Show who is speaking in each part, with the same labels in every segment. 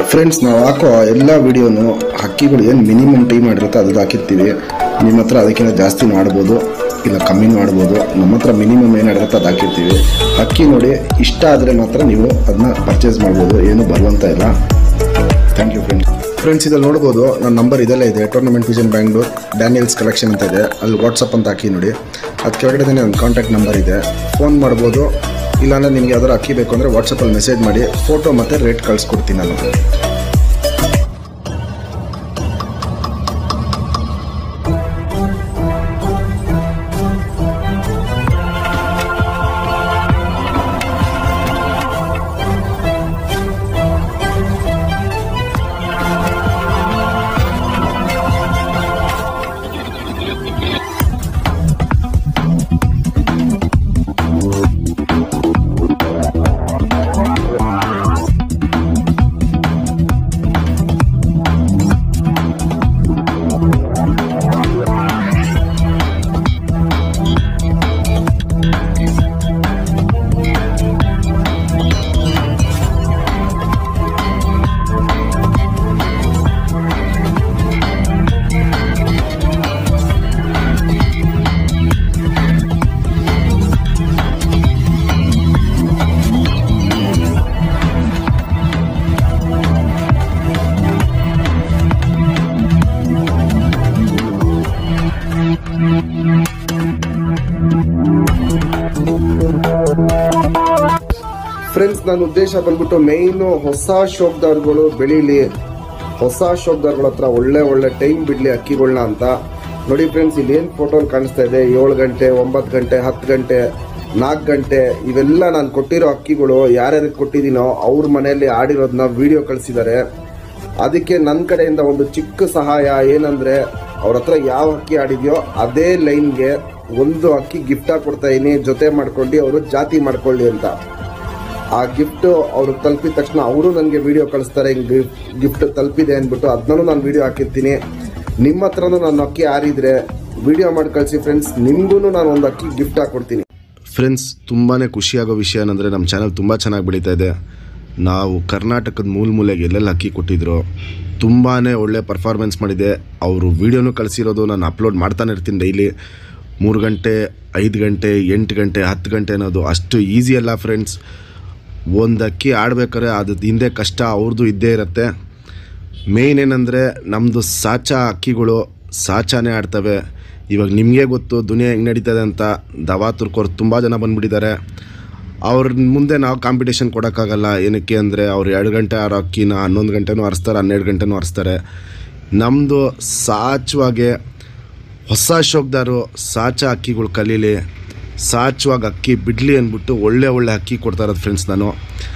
Speaker 1: friends ನಾವು ಹಾಕೋ ಎಲ್ಲ ವಿಡಿಯೋನು ಹಕ್ಕಿಗಳು ಏನು ಮಿನಿಮಮ್ ಟೈಮ್ ಮಾಡಿರುತ್ತೆ ಅದು ಹಾಕಿರ್ತೀವಿ ನಿಮ್ಮ ಹತ್ರ ಅದಕ್ಕಿಂತ ಜಾಸ್ತಿ ಮಾಡ್ಬೋದು ಇಲ್ಲ ಕಮ್ಮಿ ಮಾಡ್ಬೋದು ನಮ್ಮ ಹತ್ರ ಮಿನಿಮಮ್ ಏನಿರುತ್ತೆ ಅದು ಹಾಕಿರ್ತೀವಿ ಹಕ್ಕಿ ನೋಡಿ ಇಷ್ಟ ಆದರೆ ಮಾತ್ರ ನೀವು ಅದನ್ನ ಪರ್ಚೇಸ್ ಮಾಡ್ಬೋದು ಏನು ಬರುವಂತ ಇಲ್ಲ ಥ್ಯಾಂಕ್ ಯು ಫ್ರೆಂಡ್ಸ್ ಫ್ರೆಂಡ್ಸ್ ಇದಲ್ಲಿ ನೋಡ್ಬೋದು ನನ್ನ ನಂಬರ್ ಇದೆಲ್ಲ ಇದೆ tournament vision Bangalore Daniel's collection ಅಂತ ಇದೆ ಅಲ್ಲಿ ವಾಟ್ಸಪ್ ಅಂತ ಹಾಕಿ ನೋಡಿ ಅದು ಕೆಳಗಡೆ ನನ್ನ ಕಾಂಟ್ಯಾಕ್ಟ್ ನಂಬರ್ ಇದೆ ಫೋನ್ ಮಾಡ್ಬೋದು ಇಲ್ಲಾಂದ್ರೆ ನಿಮ್ಗೆ ಯಾವ್ದಾರು ಅಕ್ಕಿ ಬೇಕು ಅಂದರೆ ವಾಟ್ಸಪ್ಪಲ್ಲಿ ಮೆಸೇಜ್ ಮಾಡಿ ಫೋಟೋ ಮತ್ತು ರೇಟ್ ಕಳಿಸ್ಕೊಡ್ತೀನಿ ನಾನು ಫ್ರೆಂಡ್ಸ್ ನನ್ನ ಉದ್ದೇಶ ಬಂದ್ಬಿಟ್ಟು ಮೇಯ್ನು ಹೊಸ ಶೋಕ್ದಾರ್ಗಳು ಬೆಳೀಲಿ ಹೊಸ ಶೋಕ್ದಾರ್ಗಳ ಹತ್ರ ಒಳ್ಳೆ ಒಳ್ಳೆ ಟೈಮ್ ಬಿಡಲಿ ಅಕ್ಕಿಗಳನ್ನ ಅಂತ ನೋಡಿ ಫ್ರೆಂಡ್ಸ್ ಇಲ್ಲಿ ಏನು ಫೋಟೋ ಕಾಣಿಸ್ತಾ ಇದೆ ಏಳು ಗಂಟೆ ಒಂಬತ್ತು ಗಂಟೆ ಹತ್ತು ಗಂಟೆ ನಾಲ್ಕು ಗಂಟೆ ಇವೆಲ್ಲ ನಾನು ಕೊಟ್ಟಿರೋ ಅಕ್ಕಿಗಳು ಯಾರ್ಯಾರಿಗೆ ಕೊಟ್ಟಿದ್ದೀನೋ ಅವ್ರ ಮನೆಯಲ್ಲಿ ಆಡಿರೋದನ್ನ ವಿಡಿಯೋ ಕಳಿಸಿದ್ದಾರೆ ಅದಕ್ಕೆ ನನ್ನ ಕಡೆಯಿಂದ ಒಂದು ಚಿಕ್ಕ ಸಹಾಯ ಏನಂದ್ರೆ ಅವ್ರ ಹತ್ರ ಯಾವ ಅಕ್ಕಿ ಆಡಿದ್ಯೋ ಅದೇ ಲೈನ್ಗೆ ಒಂದು ಅಕ್ಕಿ ಗಿಫ್ಟ್ ಆಗಿ ಕೊಡ್ತಾ ಇದೀನಿ ಜೊತೆ ಮಾಡ್ಕೊಂಡು ಅವರು ಜಾತಿ ಮಾಡ್ಕೊಳ್ಳಿ ಅಂತ ಆ ಗಿಫ್ಟ್ ಅವ್ರು ತಲುಪಿದ ತಕ್ಷಣ ಅವರು ನನಗೆ ವಿಡಿಯೋ ಕಳಿಸ್ತಾರೆ ಹಿಂಗೆ ಗಿಫ್ಟ್ ತಲುಪಿದೆ ಅಂದ್ಬಿಟ್ಟು ಅದನ್ನೂ ನಾನು ವಿಡಿಯೋ ಹಾಕಿರ್ತೀನಿ ನಿಮ್ಮ ಹತ್ರನೂ ನಾನು ಅಕ್ಕಿ ಆರಿದ್ರೆ ವಿಡಿಯೋ ಮಾಡಿ ಕಳಿಸಿ ಫ್ರೆಂಡ್ಸ್ ನಿಮಗೂ ನಾನು ಒಂದು ಅಕ್ಕಿ ಗಿಫ್ಟ್ ಹಾಕ್ಕೊಡ್ತೀನಿ
Speaker 2: ಫ್ರೆಂಡ್ಸ್ ತುಂಬಾ ಖುಷಿಯಾಗೋ ವಿಷಯ ಏನಂದರೆ ನಮ್ಮ ಚಾನಲ್ ತುಂಬ ಚೆನ್ನಾಗಿ ಬೆಳೀತಾ ಇದೆ ನಾವು ಕರ್ನಾಟಕದ ಮೂಲ ಮೂಲೆಗೆ ಎಲ್ಲೆಲ್ಲಿ ಅಕ್ಕಿ ಕೊಟ್ಟಿದ್ರು ತುಂಬಾ ಒಳ್ಳೆ ಪರ್ಫಾರ್ಮೆನ್ಸ್ ಮಾಡಿದೆ ಅವರು ವೀಡಿಯೋನು ಕಳಿಸಿರೋದು ನಾನು ಅಪ್ಲೋಡ್ ಮಾಡ್ತಾನೆ ಇರ್ತೀನಿ ಡೈಲಿ ಮೂರು ಗಂಟೆ ಐದು ಗಂಟೆ ಎಂಟು ಗಂಟೆ ಹತ್ತು ಗಂಟೆ ಅನ್ನೋದು ಅಷ್ಟು ಈಸಿ ಅಲ್ಲ ಫ್ರೆಂಡ್ಸ್ ಒಂದು ಅಕ್ಕಿ ಆಡ್ಬೇಕಾದ್ರೆ ಅದು ಹಿಂದೆ ಕಷ್ಟ ಅವ್ರದ್ದು ಇದ್ದೇ ಇರುತ್ತೆ ಮೇಯ್ನ್ ಏನಂದರೆ ನಮ್ಮದು ಸಾಚಾ ಅಕ್ಕಿಗಳು ಸಾಚಾನೇ ಆಡ್ತವೆ ಇವಾಗ ನಿಮಗೆ ಗೊತ್ತು ದುನಿಯಾ ಹೆಂಗೆ ನಡೀತದೆ ಅಂತ ದವಾ ತುರ್ಕೋರು ತುಂಬ ಜನ ಬಂದುಬಿಟ್ಟಿದ್ದಾರೆ ಅವ್ರ ಮುಂದೆ ನಾವು ಕಾಂಪಿಟೇಷನ್ ಕೊಡೋಕ್ಕಾಗಲ್ಲ ಏನಕ್ಕೆ ಅಂದರೆ ಅವ್ರು ಎರಡು ಗಂಟೆ ಆರೋ ಅಕ್ಕಿನ ಹನ್ನೊಂದು ಗಂಟೆನೂ ಹರಿಸ್ತಾರೆ ಹನ್ನೆರಡು ಗಂಟೆನೂ ಹರಿಸ್ತಾರೆ ನಮ್ಮದು ಸಾಚವಾಗೆ ಹೊಸ ಶೋಕ್ದಾರು ಸಾಚ ಅಕ್ಕಿಗಳು ಕಲೀಲಿ ಸಾಚವಾಗಿ ಅಕ್ಕಿ ಬಿಡಲಿ ಅಂದ್ಬಿಟ್ಟು ಒಳ್ಳೆ ಒಳ್ಳೆ ಅಕ್ಕಿ ಕೊಡ್ತಾ ಇರೋದು ಫ್ರೆಂಡ್ಸ್ ನಾನು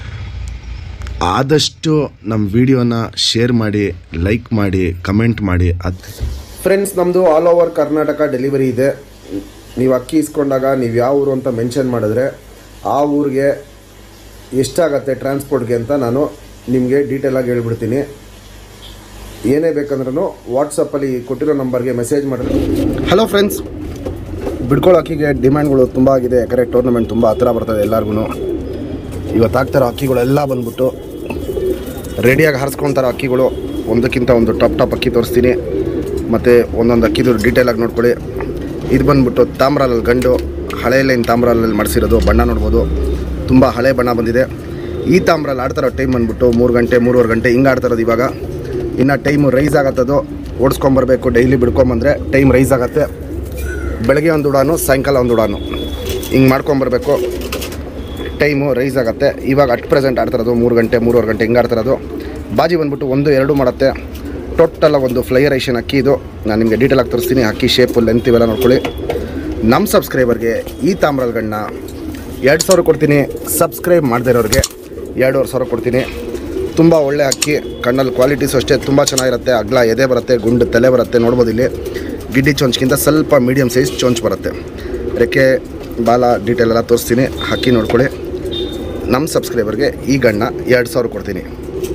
Speaker 2: ಆದಷ್ಟು ನಮ್ಮ ವಿಡಿಯೋನ ಶೇರ್ ಮಾಡಿ ಲೈಕ್ ಮಾಡಿ ಕಮೆಂಟ್ ಮಾಡಿ ಅದು
Speaker 1: ಫ್ರೆಂಡ್ಸ್ ನಮ್ಮದು ಆಲ್ ಓವರ್ ಕರ್ನಾಟಕ ಡೆಲಿವರಿ ಇದೆ ನೀವು ಅಕ್ಕಿ ಇಸ್ಕೊಂಡಾಗ ನೀವು ಯಾವ ಊರು ಅಂತ ಮೆನ್ಷನ್ ಮಾಡಿದ್ರೆ ಆ ಊರಿಗೆ ಎಷ್ಟಾಗತ್ತೆ ಟ್ರಾನ್ಸ್ಪೋರ್ಟ್ಗೆ ಅಂತ ನಾನು ನಿಮಗೆ ಡೀಟೇಲಾಗಿ ಹೇಳ್ಬಿಡ್ತೀನಿ ಏನೇ ಬೇಕಂದ್ರೂ ವಾಟ್ಸಪ್ಪಲ್ಲಿ ಕೊಟ್ಟಿರೋ ನಂಬರ್ಗೆ ಮೆಸೇಜ್ ಮಾಡಿದ್ರೆ ಹಲೋ ಫ್ರೆಂಡ್ಸ್ ಬಿಡ್ಕೊಳ್ಳೋ ಅಕ್ಕಿಗೆ ಡಿಮ್ಯಾಂಡ್ಗಳು ತುಂಬ ಆಗಿದೆ ಯಾಕಂದರೆ ಟೂರ್ನಮೆಂಟ್ ತುಂಬ ಹತ್ತಿರ ಬರ್ತದೆ ಎಲ್ಲರಿಗೂ ಇವತ್ತು ಆಗ್ತಾರೋ ಅಕ್ಕಿಗಳೆಲ್ಲ ಬಂದ್ಬಿಟ್ಟು ರೆಡಿಯಾಗಿ ಹರಿಸ್ಕೊಳ್ತಾರೋ ಅಕ್ಕಿಗಳು ಒಂದಕ್ಕಿಂತ ಒಂದು ಟಾಪ್ ಟಾಪ್ ಅಕ್ಕಿ ತೋರಿಸ್ತೀನಿ ಮತ್ತು ಒಂದೊಂದು ಅಕ್ಕಿದು ಡೀಟೇಲಾಗಿ ನೋಡ್ಕೊಳ್ಳಿ ಇದು ಬಂದ್ಬಿಟ್ಟು ತಾಮ್ರಾಲಲ್ಲಿ ಗಂಡು ಹಳೆ ಲೈನ್ ತಾಮ್ರಾಲಲ್ಲಿ ಮಾಡಿಸಿರೋದು ಬಣ್ಣ ನೋಡ್ಬೋದು ತುಂಬ ಹಳೆ ಬಣ್ಣ ಬಂದಿದೆ ಈ ತಾಮ್ರಲ್ಲಿ ಆಡ್ತಾರೋ ಟೈಮ್ ಬಂದ್ಬಿಟ್ಟು ಮೂರು ಗಂಟೆ ಮೂರುವರೆ ಗಂಟೆ ಹಿಂಗೆ ಆಡ್ತಾರೋದು ಇವಾಗ ಇನ್ನು ಟೈಮು ರೈಸ್ ಆಗತ್ತದು ಓಡಿಸ್ಕೊಂಬರ್ಬೇಕು ಡೈಲಿ ಬಿಡ್ಕೊಂಬಂದರೆ ಟೈಮ್ ರೈಸ್ ಆಗುತ್ತೆ ಬೆಳಗ್ಗೆ ಒಂದು ಉಡಾನು ಸಾಯಂಕಾಲ ಒಂದು ಉಡಾನು ಹಿಂಗೆ ಮಾಡ್ಕೊಂಬರ್ಬೇಕು ಟೈಮು ರೈಸ್ ಆಗುತ್ತೆ ಇವಾಗ ಅಟ್ ಪ್ರೆಸೆಂಟ್ ಆಡ್ತಿರೋದು ಮೂರು ಗಂಟೆ ಮೂರುವರೆ ಗಂಟೆ ಹಿಂಗೆ ಆಡ್ತಿರೋದು ಬಾಜಿ ಬಂದ್ಬಿಟ್ಟು ಒಂದು ಎರಡು ಮಾಡುತ್ತೆ ಟೋಟಲ್ ಒಂದು ಫ್ಲೈಯರ್ ಐಷನ್ ಅಕ್ಕಿ ಇದು ನಾನು ನಿಮಗೆ ಡೀಟೇಲ್ ಆಗಿ ತೋರಿಸ್ತೀನಿ ಅಕ್ಕಿ ಶೇಪು ಲೆಂತ್ ಇವೆಲ್ಲ ನೋಡ್ಕೊಳ್ಳಿ ನಮ್ಮ ಸಬ್ಸ್ಕ್ರೈಬರ್ಗೆ ಈ ತಾಮ್ರಲ್ಗಣ್ಣ ಎರಡು ಸಾವಿರ ಕೊಡ್ತೀನಿ ಸಬ್ಸ್ಕ್ರೈಬ್ ಮಾಡದೇ ಇರೋರಿಗೆ ಎರಡೂವರೆ ಸಾವಿರ ಕೊಡ್ತೀನಿ ತುಂಬ ಒಳ್ಳೆ ಅಕ್ಕಿ ಕಣ್ಣಲ್ಲಿ ಕ್ವಾಲಿಟೀಸು ಅಷ್ಟೇ ತುಂಬ ಚೆನ್ನಾಗಿರುತ್ತೆ ಅಗ್ಲ ಎದೆ ಬರುತ್ತೆ ಗುಂಡು ತಲೆ ಬರುತ್ತೆ ನೋಡ್ಬೋದು ಇಲ್ಲಿ ಗಿಡ್ಡಿ ಚೊಂಚ್ಗಿಂತ ಸ್ವಲ್ಪ ಮೀಡಿಯಮ್ ಸೈಜ್ ಚೊಂಚ್ ಬರುತ್ತೆ ರೆಕ್ಕೆ ಬಾಲ ಡೀಟೇಲ್ ಎಲ್ಲ ತೋರಿಸ್ತೀನಿ ಹಕ್ಕಿ ನೋಡ್ಕೊಳ್ಳಿ ನಮ್ಮ ಸಬ್ಸ್ಕ್ರೈಬರ್ಗೆ ಈ ಗಣ್ಣ ಎರಡು ಸಾವಿರ ಕೊಡ್ತೀನಿ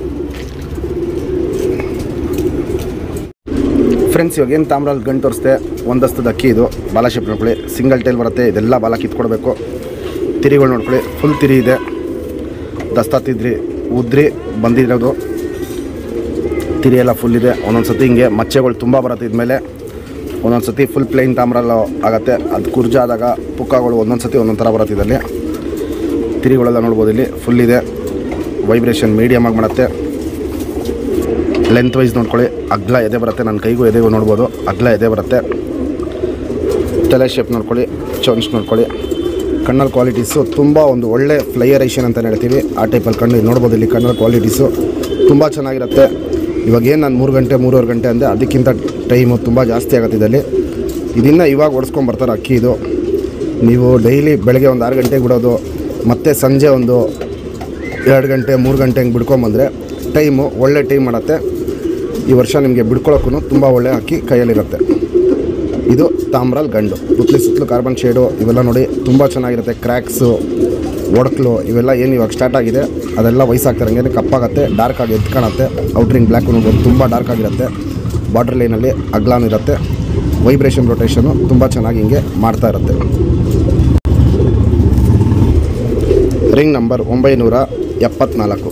Speaker 1: ಫ್ರೆಂಡ್ಸ್ ಇವಾಗ ಏನು ತಾಮ್ರಲ್ಲಿ ಗಂಟು ತೋರಿಸ್ದೆ ಒಂದಸ್ತದ ಅಕ್ಕಿ ಇದು ಬಾಲ ಶೇಪ್ ನೋಡ್ಕೊಳ್ಳಿ ಸಿಂಗಲ್ ಟೈಲ್ ಬರುತ್ತೆ ಇದೆಲ್ಲ ಬಾಲ ಕಿತ್ಕೊಡ್ಬೇಕು ತಿರಿಗಳು ನೋಡ್ಕೊಳ್ಳಿ ಫುಲ್ ತಿರಿ ಇದೆ ದಸ್ತಾ ತಿದ್ರಿ ಉದ್ರಿ ಬಂದಿರೋದು
Speaker 2: ತಿರಿ ಎಲ್ಲ ಫುಲ್ ಇದೆ ಒಂದೊಂದು ಸತಿ ಹಿಂಗೆ ಮಚ್ಚೆಗಳು ತುಂಬ ಬರುತ್ತೆ ಇದ್ಮೇಲೆ ಒಂದೊಂದು ಸತಿ ಫುಲ್ ಪ್ಲೇನ್ ತಾಮ್ರಲ್ಲ ಆಗುತ್ತೆ ಅದು ಕುರ್ಜ ಆದಾಗ ಪುಕ್ಕಗಳು ಒಂದೊಂದು ಸತಿ ಒಂದೊಂದು ಥರ ಬರುತ್ತೆ ಇದರಲ್ಲಿ ತಿರಿಗಳೆಲ್ಲ ನೋಡ್ಬೋದು ಇಲ್ಲಿ ಫುಲ್ ಇದೆ ವೈಬ್ರೇಷನ್ ಮೀಡಿಯಮ್ ಆಗಿ ಮಾಡುತ್ತೆ ಲೆಂತ್ ವೈಸ್ ನೋಡ್ಕೊಳ್ಳಿ ಅಗ್ಲ ಎದೆ ಬರುತ್ತೆ ನನ್ನ ಕೈಗೂ ಎದೆಗೂ ನೋಡ್ಬೋದು ಅಗ್ಲ ಎದೆ ಬರುತ್ತೆ ತಲೆ ಶೇಪ್ ನೋಡ್ಕೊಳ್ಳಿ ಚೊಂಚ್ ನೋಡ್ಕೊಳ್ಳಿ ಕಣ್ಣಲ್ಲಿ ಕ್ವಾಲಿಟೀಸು ತುಂಬ ಒಂದು ಒಳ್ಳೆ ಫ್ಲೈಯರೈಷನ್ ಅಂತ ಹೇಳ್ತೀವಿ ಆ ಟೈಪಲ್ಲಿ ಕಣ್ಣು ಇಲ್ಲಿ ನೋಡ್ಬೋದು ಇಲ್ಲಿ ಕಣ್ಣಲ್ಲಿ ಕ್ವಾಲಿಟೀಸು ತುಂಬ ಚೆನ್ನಾಗಿರುತ್ತೆ ಇವಾಗ ಏನು ನಾನು ಮೂರು ಗಂಟೆ ಮೂರುವರೆ ಗಂಟೆ ಅಂದೆ ಅದಕ್ಕಿಂತ ಟೈಮು ತುಂಬ ಜಾಸ್ತಿ ಆಗುತ್ತೆ ಇದರಲ್ಲಿ ಇದನ್ನು ಇವಾಗ ಓಡಿಸ್ಕೊಂಬರ್ತಾರೆ ಅಕ್ಕಿ ಇದು ನೀವು ಡೈಲಿ ಬೆಳಗ್ಗೆ ಒಂದು ಆರು ಗಂಟೆಗೆ ಬಿಡೋದು ಮತ್ತು ಸಂಜೆ ಒಂದು ಎರಡು ಗಂಟೆ ಮೂರು ಗಂಟೆ ಹಿಂಗೆ ಬಿಡ್ಕೊಂಬಂದರೆ ಟೈಮು ಒಳ್ಳೆ ಟೈಮ್ ಮಾಡುತ್ತೆ ಈ ವರ್ಷ ನಿಮಗೆ ಬಿಡ್ಕೊಳ್ಳೋಕ್ಕೂ ತುಂಬ ಒಳ್ಳೆ ಅಕ್ಕಿ ಕೈಯಲ್ಲಿರುತ್ತೆ ಇದು ತಾಮ್ರಲ್ ಗಂಡು ಪುತ್ಲಿ ಸುತ್ತಲೂ ಕಾರ್ಬನ್ ಶೇಡು ಇವೆಲ್ಲ ನೋಡಿ ತುಂಬ ಚೆನ್ನಾಗಿರುತ್ತೆ ಕ್ರ್ಯಾಕ್ಸು ಒಡಕ್ಲು ಇವೆಲ್ಲ ಏನು ಇವಾಗ ಸ್ಟಾರ್ಟ್ ಆಗಿದೆ ಅದೆಲ್ಲ ವಯಸ್ಸಾಗ್ತಾರಂಗೆ ಕಪ್ಪಾಗತ್ತೆ ಡಾರ್ಕ್ ಆಗಿ ಎದ್ದು ಕಾಣುತ್ತೆ ಔಟ್ರಿಂಗ್ ಬ್ಲ್ಯಾಕ್ ನೋಡ್ಬೋದು ತುಂಬ ಡಾರ್ಕ್ ಆಗಿರುತ್ತೆ ಬಾರ್ಡರ್ ಲೈನಲ್ಲಿ ಅಗ್ಲಾನು ಇರುತ್ತೆ ವೈಬ್ರೇಷನ್ ರೊಟೇಷನು ತುಂಬ ಚೆನ್ನಾಗಿ ಹಿಂಗೆ ಮಾಡ್ತಾ ಇರುತ್ತೆ ರಿಂಗ್ ನಂಬರ್ ಒಂಬೈನೂರ ಎಪ್ಪತ್ನಾಲ್ಕು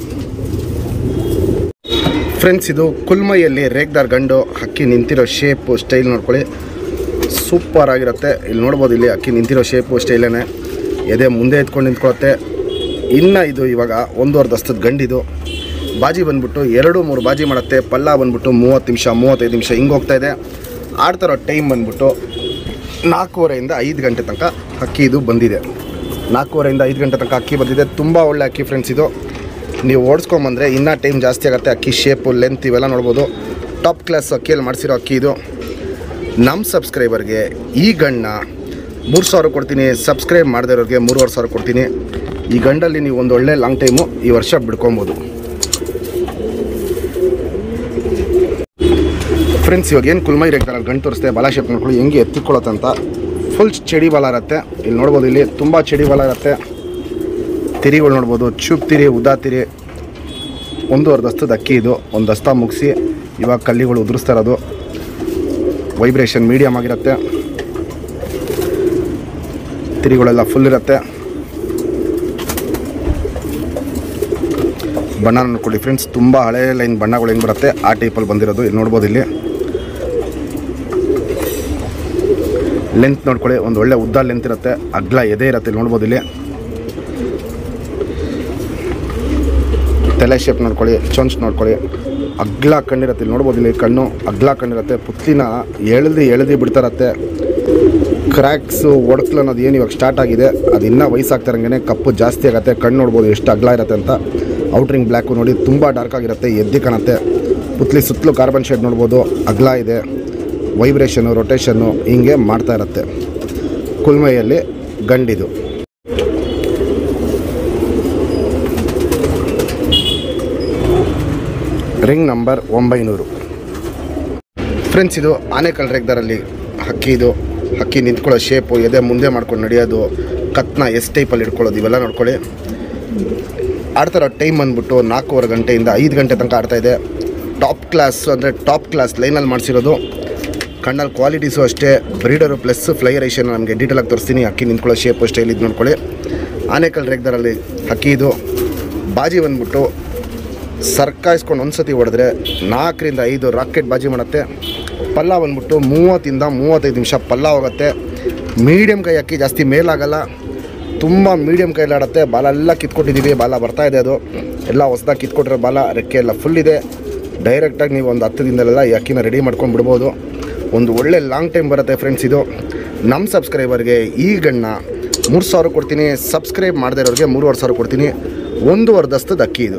Speaker 2: ಫ್ರೆಂಡ್ಸ್ ಇದು ಕುಲ್ಮೈಯಲ್ಲಿ ರೇಗ್ದಾರ್ ಗಂಡು ಅಕ್ಕಿ ನಿಂತಿರೋ ಶೇಪು ಸ್ಟೈಲ್ ನೋಡ್ಕೊಳ್ಳಿ ಸೂಪರ್ ಆಗಿರುತ್ತೆ ಇಲ್ಲಿ ನೋಡ್ಬೋದು ಇಲ್ಲಿ ಅಕ್ಕಿ ನಿಂತಿರೋ ಶೇಪು ಸ್ಟೈಲೇನೆ ಎದೆ ಮುಂದೆ ಎತ್ಕೊಂಡು ನಿಂತ್ಕೊಳುತ್ತೆ ಇನ್ನು ಇದು ಇವಾಗ ಒಂದೂವರೆ ದಸ್ತದ ಗಂಡಿದು ಬಾಜಿ ಬಂದ್ಬಿಟ್ಟು ಎರಡು ಮೂರು ಬಾಜಿ ಮಾಡುತ್ತೆ ಪಲ್ಲ ಬಂದ್ಬಿಟ್ಟು ಮೂವತ್ತು ನಿಮಿಷ ಮೂವತ್ತೈದು ನಿಮಿಷ ಹಿಂಗೆ ಹೋಗ್ತಾ ಇದೆ ಆಡ್ತಿರೋ ಟೈಮ್ ಬಂದ್ಬಿಟ್ಟು ನಾಲ್ಕೂವರೆಯಿಂದ ಐದು ಗಂಟೆ ತನಕ ಅಕ್ಕಿ ಇದು ಬಂದಿದೆ ನಾಲ್ಕೂವರೆಯಿಂದ ಐದು ಗಂಟೆ ತನಕ ಅಕ್ಕಿ ಬಂದಿದೆ ತುಂಬ ಒಳ್ಳೆ ಅಕ್ಕಿ ಫ್ರೆಂಡ್ಸ್ ಇದು ನೀವು ಓಡಿಸ್ಕೊಂಬಂದರೆ ಇನ್ನೂ ಟೈಮ್ ಜಾಸ್ತಿ ಆಗುತ್ತೆ ಅಕ್ಕಿ ಶೇಪು ಲೆಂತ್ ಇವೆಲ್ಲ ನೋಡ್ಬೋದು ಟಾಪ್ ಕ್ಲಾಸ್ ಅಕ್ಕಿಯಲ್ಲಿ ಮಾಡಿಸಿರೋ ಅಕ್ಕಿ ಇದು ನಮ್ಮ ಸಬ್ಸ್ಕ್ರೈಬರ್ಗೆ ಈ ಗಂಡನ್ನ ಮೂರು ಸಾವಿರ ಕೊಡ್ತೀನಿ ಸಬ್ಸ್ಕ್ರೈಬ್ ಮಾಡದಿರೋರಿಗೆ ಮೂರುವರೆ ಸಾವಿರ ಕೊಡ್ತೀನಿ ಈ ಗಂಡಲ್ಲಿ ನೀವು ಒಂದು ಒಳ್ಳೆ ಲಾಂಗ್ ಟೈಮು ಈ ವರ್ಷ ಬಿಡ್ಕೊಬೋದು ಫ್ರೆಂಡ್ಸ್ ಇವಾಗ ಏನು ಕುಲ್ಮೈ ರೇಗ್ತಾರೆ ಗಂಟು ತೋರಿಸ್ತೆ ಬಾಲ ಶೇಪ್ ನೋಡ್ಕೊಳ್ಳಿ ಹೆಂಗೆ ಎತ್ತಿಕೊಳ್ಳುತ್ತಂತ ಫುಲ್ ಚಡಿ ಬಾಲ ಇರುತ್ತೆ ಇಲ್ಲಿ ನೋಡ್ಬೋದು ಇಲ್ಲಿ ತುಂಬ ಚಡಿ ಬಾಲ ಇರುತ್ತೆ ತಿರಿಗಳು ನೋಡ್ಬೋದು ಚೂಪ್ ತಿರಿ ಉದಾ ತಿರಿ ಒಂದೂವರೆ ದಸ್ತದ ಅಕ್ಕಿ ಇದು ಒಂದು ದಸ್ತ ಮುಗಿಸಿ ಇವಾಗ ಕಲ್ಲಿಗಳು ಉದುರಿಸ್ತಾ ಇರೋದು ವೈಬ್ರೇಷನ್ ಮೀಡಿಯಮ್ ಆಗಿರುತ್ತೆ ತಿರಿಗಳೆಲ್ಲ ಫುಲ್ ಇರುತ್ತೆ ಬಣ್ಣ ನೋಡ್ಕೊಳ್ಳಿ ಫ್ರೆಂಡ್ಸ್ ತುಂಬ ಹಳೆ ಲೈನ್ ಬಣ್ಣಗಳು ಹೆಂಗೆ ಬರುತ್ತೆ ಆ ಟೈಪಲ್ಲಿ ಬಂದಿರೋದು ಇಲ್ಲಿ ನೋಡ್ಬೋದು ಇಲ್ಲಿ ಲೆಂತ್ ನೋಡ್ಕೊಳ್ಳಿ ಒಂದು ಒಳ್ಳೆ ಉದ್ದ ಲೆಂತ್ ಇರುತ್ತೆ ಅಗ್ಲ ಎದೆ ಇರುತ್ತೆ ಇಲ್ಲಿ ನೋಡ್ಬೋದು ಇಲ್ಲಿ ತಲೆ ಶೇಪ್ ನೋಡ್ಕೊಳ್ಳಿ ಚೊಂಚ್ ನೋಡ್ಕೊಳ್ಳಿ ಅಗ್ಲ ಕಣ್ಣಿರುತ್ತೆ ಇಲ್ಲಿ ನೋಡ್ಬೋದು ಇಲ್ಲಿ ಕಣ್ಣು ಅಗ್ಲ ಕಣ್ಣಿರುತ್ತೆ ಪುತ್ಲಿನ ಎಳ್ದು ಎಳ್ದು ಬಿಡ್ತಾರತ್ತೆ ಕ್ರ್ಯಾಕ್ಸು ಒಡಕ್ಲು ಅನ್ನೋದು ಏನು ಇವಾಗ ಸ್ಟಾರ್ಟ್ ಆಗಿದೆ ಅದು ಇನ್ನೂ ವಯಸ್ಸಾಗ್ತಾರಂಗೆ ಕಪ್ಪು ಜಾಸ್ತಿ ಆಗುತ್ತೆ ಕಣ್ಣು ನೋಡ್ಬೋದು ಎಷ್ಟು ಅಗ್ಲ ಇರುತ್ತೆ ಅಂತ ಔಟ್ರಿಂಗ್ ಬ್ಲ್ಯಾಕು ನೋಡಿ ತುಂಬ ಡಾರ್ಕ್ ಆಗಿರುತ್ತೆ ಎದ್ದಿ ಕಾಣುತ್ತೆ ಪುತ್ಲಿ ಸುತ್ತಲೂ ಕಾರ್ಬನ್ ಶೇಡ್ ನೋಡ್ಬೋದು ಅಗ್ಲ ಇದೆ ವೈಬ್ರೇಷನು ರೊಟೇಷನ್ನು ಹಿಂಗೆ ಮಾಡ್ತಾ ಇರುತ್ತೆ ಕುಲ್ಮೈಯಲ್ಲಿ ಗಂಡಿದು ರಿಂಗ್ ನಂಬರ್ ಒಂಬೈನೂರು ಫ್ರೆಂಡ್ಸ್ ಇದು ಆನೆಕಲ್ ರೇಗ್ದಾರಲ್ಲಿ ಹಕ್ಕಿ ಇದು ಹಕ್ಕಿ ನಿಂತ್ಕೊಳ್ಳೋ ಶೇಪು ಎದೆ ಮುಂದೆ ಮಾಡ್ಕೊಂಡು ನಡೆಯೋದು ಕತ್ನ ಎಸ್ ಟೈಪಲ್ಲಿ ಇಟ್ಕೊಳ್ಳೋದು ಇವೆಲ್ಲ ನೋಡ್ಕೊಳ್ಳಿ ಆಡ್ತಾರೋ ಟೈಮ್ ಬಂದ್ಬಿಟ್ಟು ನಾಲ್ಕೂವರೆ ಗಂಟೆಯಿಂದ ಐದು ಗಂಟೆ ತನಕ ಆಡ್ತಾ ಇದೆ ಟಾಪ್ ಕ್ಲಾಸ್ ಅಂದರೆ ಟಾಪ್ ಕ್ಲಾಸ್ ಲೈನಲ್ಲಿ ಮಾಡಿಸಿರೋದು ಕಣ್ಣಲ್ಲಿ ಕ್ವಾಲಿಟೀಸು ಅಷ್ಟೇ ಬ್ರೀಡರು ಪ್ಲಸ್ ಫ್ಲೈಯರೇಷನ್ ನಮಗೆ ಡೀಟೇಲಾಗಿ ತೋರಿಸ್ತೀನಿ ಅಕ್ಕಿ ನಿಂತ್ಕೊಳ್ಳೋ ಶೇಪು ಸ್ಟೈಲ್ ಇದು ನೋಡ್ಕೊಳ್ಳಿ ಆನೆಕಲ್ ರೇಗ್ದಾರಲ್ಲಿ ಹಕ್ಕಿ ಇದು ಬಾಜಿ ಬಂದ್ಬಿಟ್ಟು ಸರ್ಕಾಯಿಸ್ಕೊಂಡು ಒಂದು ಸತಿ ಹೊಡೆದ್ರೆ ನಾಲ್ಕರಿಂದ ಐದು ರಾಕೆಟ್ ಬಾಜಿ ಮಾಡುತ್ತೆ ಪಲ್ಲ ಬಂದ್ಬಿಟ್ಟು ಮೂವತ್ತಿಂದ ಮೂವತ್ತೈದು ನಿಮಿಷ ಪಲ್ಲ ಹೋಗುತ್ತೆ ಮೀಡಿಯಮ್ ಕೈ ಅಕ್ಕಿ ಜಾಸ್ತಿ ಮೇಲಾಗಲ್ಲ ತುಂಬ ಮೀಡಿಯಮ್ ಕೈಲಾಡುತ್ತೆ ಬಾಲ ಎಲ್ಲ ಕಿತ್ಕೊಟ್ಟಿದ್ದೀವಿ ಬಾಲ ಬರ್ತಾ ಇದೆ ಅದು ಎಲ್ಲ ಹೊಸ್ದಾಗಿ ಕಿತ್ಕೊಟ್ಟಿರೋ ಬಾಲ ರೆಕ್ಕೆ ಎಲ್ಲ ಫುಲ್ ಇದೆ ಡೈರೆಕ್ಟಾಗಿ ನೀವು ಒಂದು ಹತ್ತು ದಿನದಲ್ಲೆಲ್ಲ ಈ ಅಕ್ಕಿನ ರೆಡಿ ಮಾಡ್ಕೊಂಡು ಬಿಡ್ಬೋದು ಒಂದು ಒಳ್ಳೆ ಲಾಂಗ್ ಟೈಮ್ ಬರುತ್ತೆ ಫ್ರೆಂಡ್ಸ್ ಇದು ನಮ್ಮ ಸಬ್ಸ್ಕ್ರೈಬರ್ಗೆ ಈ ಗಣ್ಣ ಮೂರು ಸಾವಿರ ಕೊಡ್ತೀನಿ ಸಬ್ಸ್ಕ್ರೈಬ್ ಮಾಡದೇ ಇರೋರಿಗೆ ಮೂರುವರೆ ಸಾವಿರ ಕೊಡ್ತೀನಿ ಒಂದೂವರೆ ದಸ್ತದ ಅಕ್ಕಿ ಇದು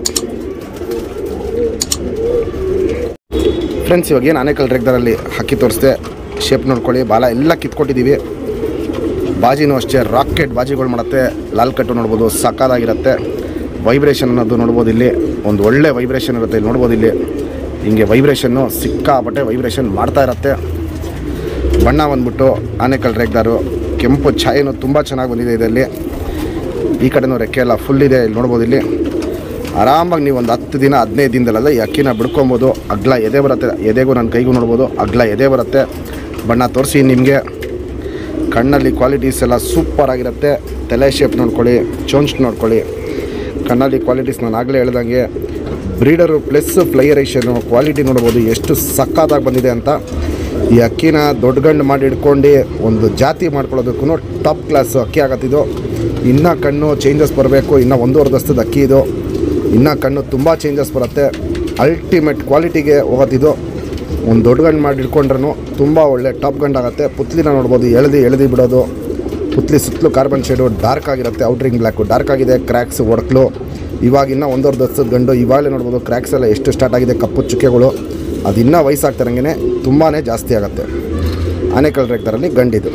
Speaker 2: ಫ್ರೆಂಡ್ಸ್ ಇವಾಗ ಏನು ಆನೆಕಲ್ ರೇಗ್ದಾರಲ್ಲಿ ಹಕ್ಕಿ ತೋರಿಸ್ದೆ ಶೇಪ್ ನೋಡ್ಕೊಳ್ಳಿ ಬಾಲ ಎಲ್ಲ ಕಿತ್ಕೊಟ್ಟಿದ್ದೀವಿ ಬಾಜಿನೂ ಅಷ್ಟೇ ರಾಕೆಟ್ ಬಾಜಿಗಳು ಮಾಡುತ್ತೆ ಲಾಲ್ ಕಟ್ಟು ನೋಡ್ಬೋದು ಸಕ್ಕದಾಗಿರುತ್ತೆ ವೈಬ್ರೇಷನ್ ಅನ್ನೋದು ನೋಡ್ಬೋದು ಇಲ್ಲಿ ಒಂದು ಒಳ್ಳೆ ವೈಬ್ರೇಷನ್ ಇರುತ್ತೆ ಇಲ್ಲಿ ನೋಡ್ಬೋದು ಇಲ್ಲಿ ಹಿಂಗೆ ವೈಬ್ರೇಷನ್ನು ಸಿಕ್ಕಾಪಟ್ಟೆ ವೈಬ್ರೇಷನ್ ಮಾಡ್ತಾ ಇರುತ್ತೆ ಬಣ್ಣ ಬಂದ್ಬಿಟ್ಟು ಆನೆಕಲ್ ರೇಗ್ದಾರು ಕೆಂಪು ಛಾಯೆನೂ ತುಂಬ ಚೆನ್ನಾಗಿ ಬಂದಿದೆ ಇದರಲ್ಲಿ ಈ ಕಡೆನೂ ರೆಕ್ಕೆ ಎಲ್ಲ ಫುಲ್ ಇದೆ ಇಲ್ಲಿ ನೋಡ್ಬೋದು ಇಲ್ಲಿ ಆರಾಮಾಗಿ ನೀವು ಒಂದು ಹತ್ತು ದಿನ ಹದಿನೈದು ದಿನದಲ್ಲೆಲ್ಲ ಈ ಅಕ್ಕಿನ ಬಿಡ್ಕೊಬೋದು ಅಗ್ಲ ಎದೆ ಬರುತ್ತೆ ಎದೆಗೂ ನನ್ನ ಕೈಗೂ ನೋಡ್ಬೋದು ಅಗ್ಲ ಎದೆ ಬರುತ್ತೆ ಬಣ್ಣ ತೋರಿಸಿ ನಿಮಗೆ ಕಣ್ಣಲ್ಲಿ ಕ್ವಾಲಿಟೀಸ್ ಎಲ್ಲ ಸೂಪರ್ ಆಗಿರುತ್ತೆ ತಲೆ ಶೇಪ್ ನೋಡ್ಕೊಳ್ಳಿ ಚೋಂಚ್ ನೋಡ್ಕೊಳ್ಳಿ ಕಣ್ಣಲ್ಲಿ ಕ್ವಾಲಿಟೀಸ್ ನಾನು ಆಗಲೇ ಹೇಳ್ದಂಗೆ
Speaker 1: ಬ್ರೀಡರು ಪ್ಲಸ್ ಫ್ಲೈಯರೇಷನು ಕ್ವಾಲಿಟಿ ನೋಡ್ಬೋದು ಎಷ್ಟು ಸಕ್ಕತ್ತಾಗಿ ಬಂದಿದೆ ಅಂತ ಈ ಅಕ್ಕಿನ ದೊಡ್ಡ ಗಂಡು ಮಾಡಿ ಇಟ್ಕೊಂಡು ಒಂದು ಜಾತಿ ಮಾಡ್ಕೊಳ್ಳೋದಕ್ಕೂ ಟಾಪ್ ಕ್ಲಾಸ್ ಅಕ್ಕಿ ಆಗತ್ತಿದು ಇನ್ನೂ ಕಣ್ಣು ಚೇಂಜಸ್ ಬರಬೇಕು ಇನ್ನೂ ಒಂದೂವರೆ ದಸ್ತದ ಅಕ್ಕಿ ಇದು ಇನ್ನೂ ಕಣ್ಣು ತುಂಬ ಚೇಂಜಸ್ ಬರುತ್ತೆ ಅಲ್ಟಿಮೇಟ್ ಕ್ವಾಲಿಟಿಗೆ ಹೋಗೋದಿದು ಒಂದು ದೊಡ್ಡ ಗಂಡು ಮಾಡಿ ಇಟ್ಕೊಂಡ್ರೂ ತುಂಬ ಒಳ್ಳೆ ಟಾಪ್ ಗಂಡು ಆಗುತ್ತೆ ಪುತ್ಲಿನ ನೋಡ್ಬೋದು ಎಳ್ದು ಎಳ್ದು ಬಿಡೋದು ಪುತ್ಲಿ ಸುತ್ತಲೂ ಕಾರ್ಬನ್ ಶೇಡು ಡಾರ್ಕ್ ಆಗಿರುತ್ತೆ ಔಟ್ರಿಂಗ್ ಬ್ಲ್ಯಾಕು ಡಾರ್ಕ್ ಆಗಿದೆ ಕ್ರ್ಯಾಕ್ಸ್ ಒಡಕ್ಲು ಇವಾಗಿನ್ನ ಒಂದೂವರೆ ದಸ್ತದ ಗಂಡು ಇವಾಗಲೇ ನೋಡ್ಬೋದು ಕ್ರ್ಯಾಕ್ಸ್ ಎಲ್ಲ ಎಷ್ಟು ಸ್ಟಾರ್ಟ್ ಆಗಿದೆ ಕಪ್ಪು ಚುಕ್ಕೆಗಳು ಅದು ಇನ್ನೂ ವಯಸ್ಸಾಗ್ತಾರಂಗೆ ತುಂಬಾ ಜಾಸ್ತಿ ಆಗುತ್ತೆ ಆನೆಕಲ್ ರೇಗ್ದರಲ್ಲಿ ಗಂಡಿದು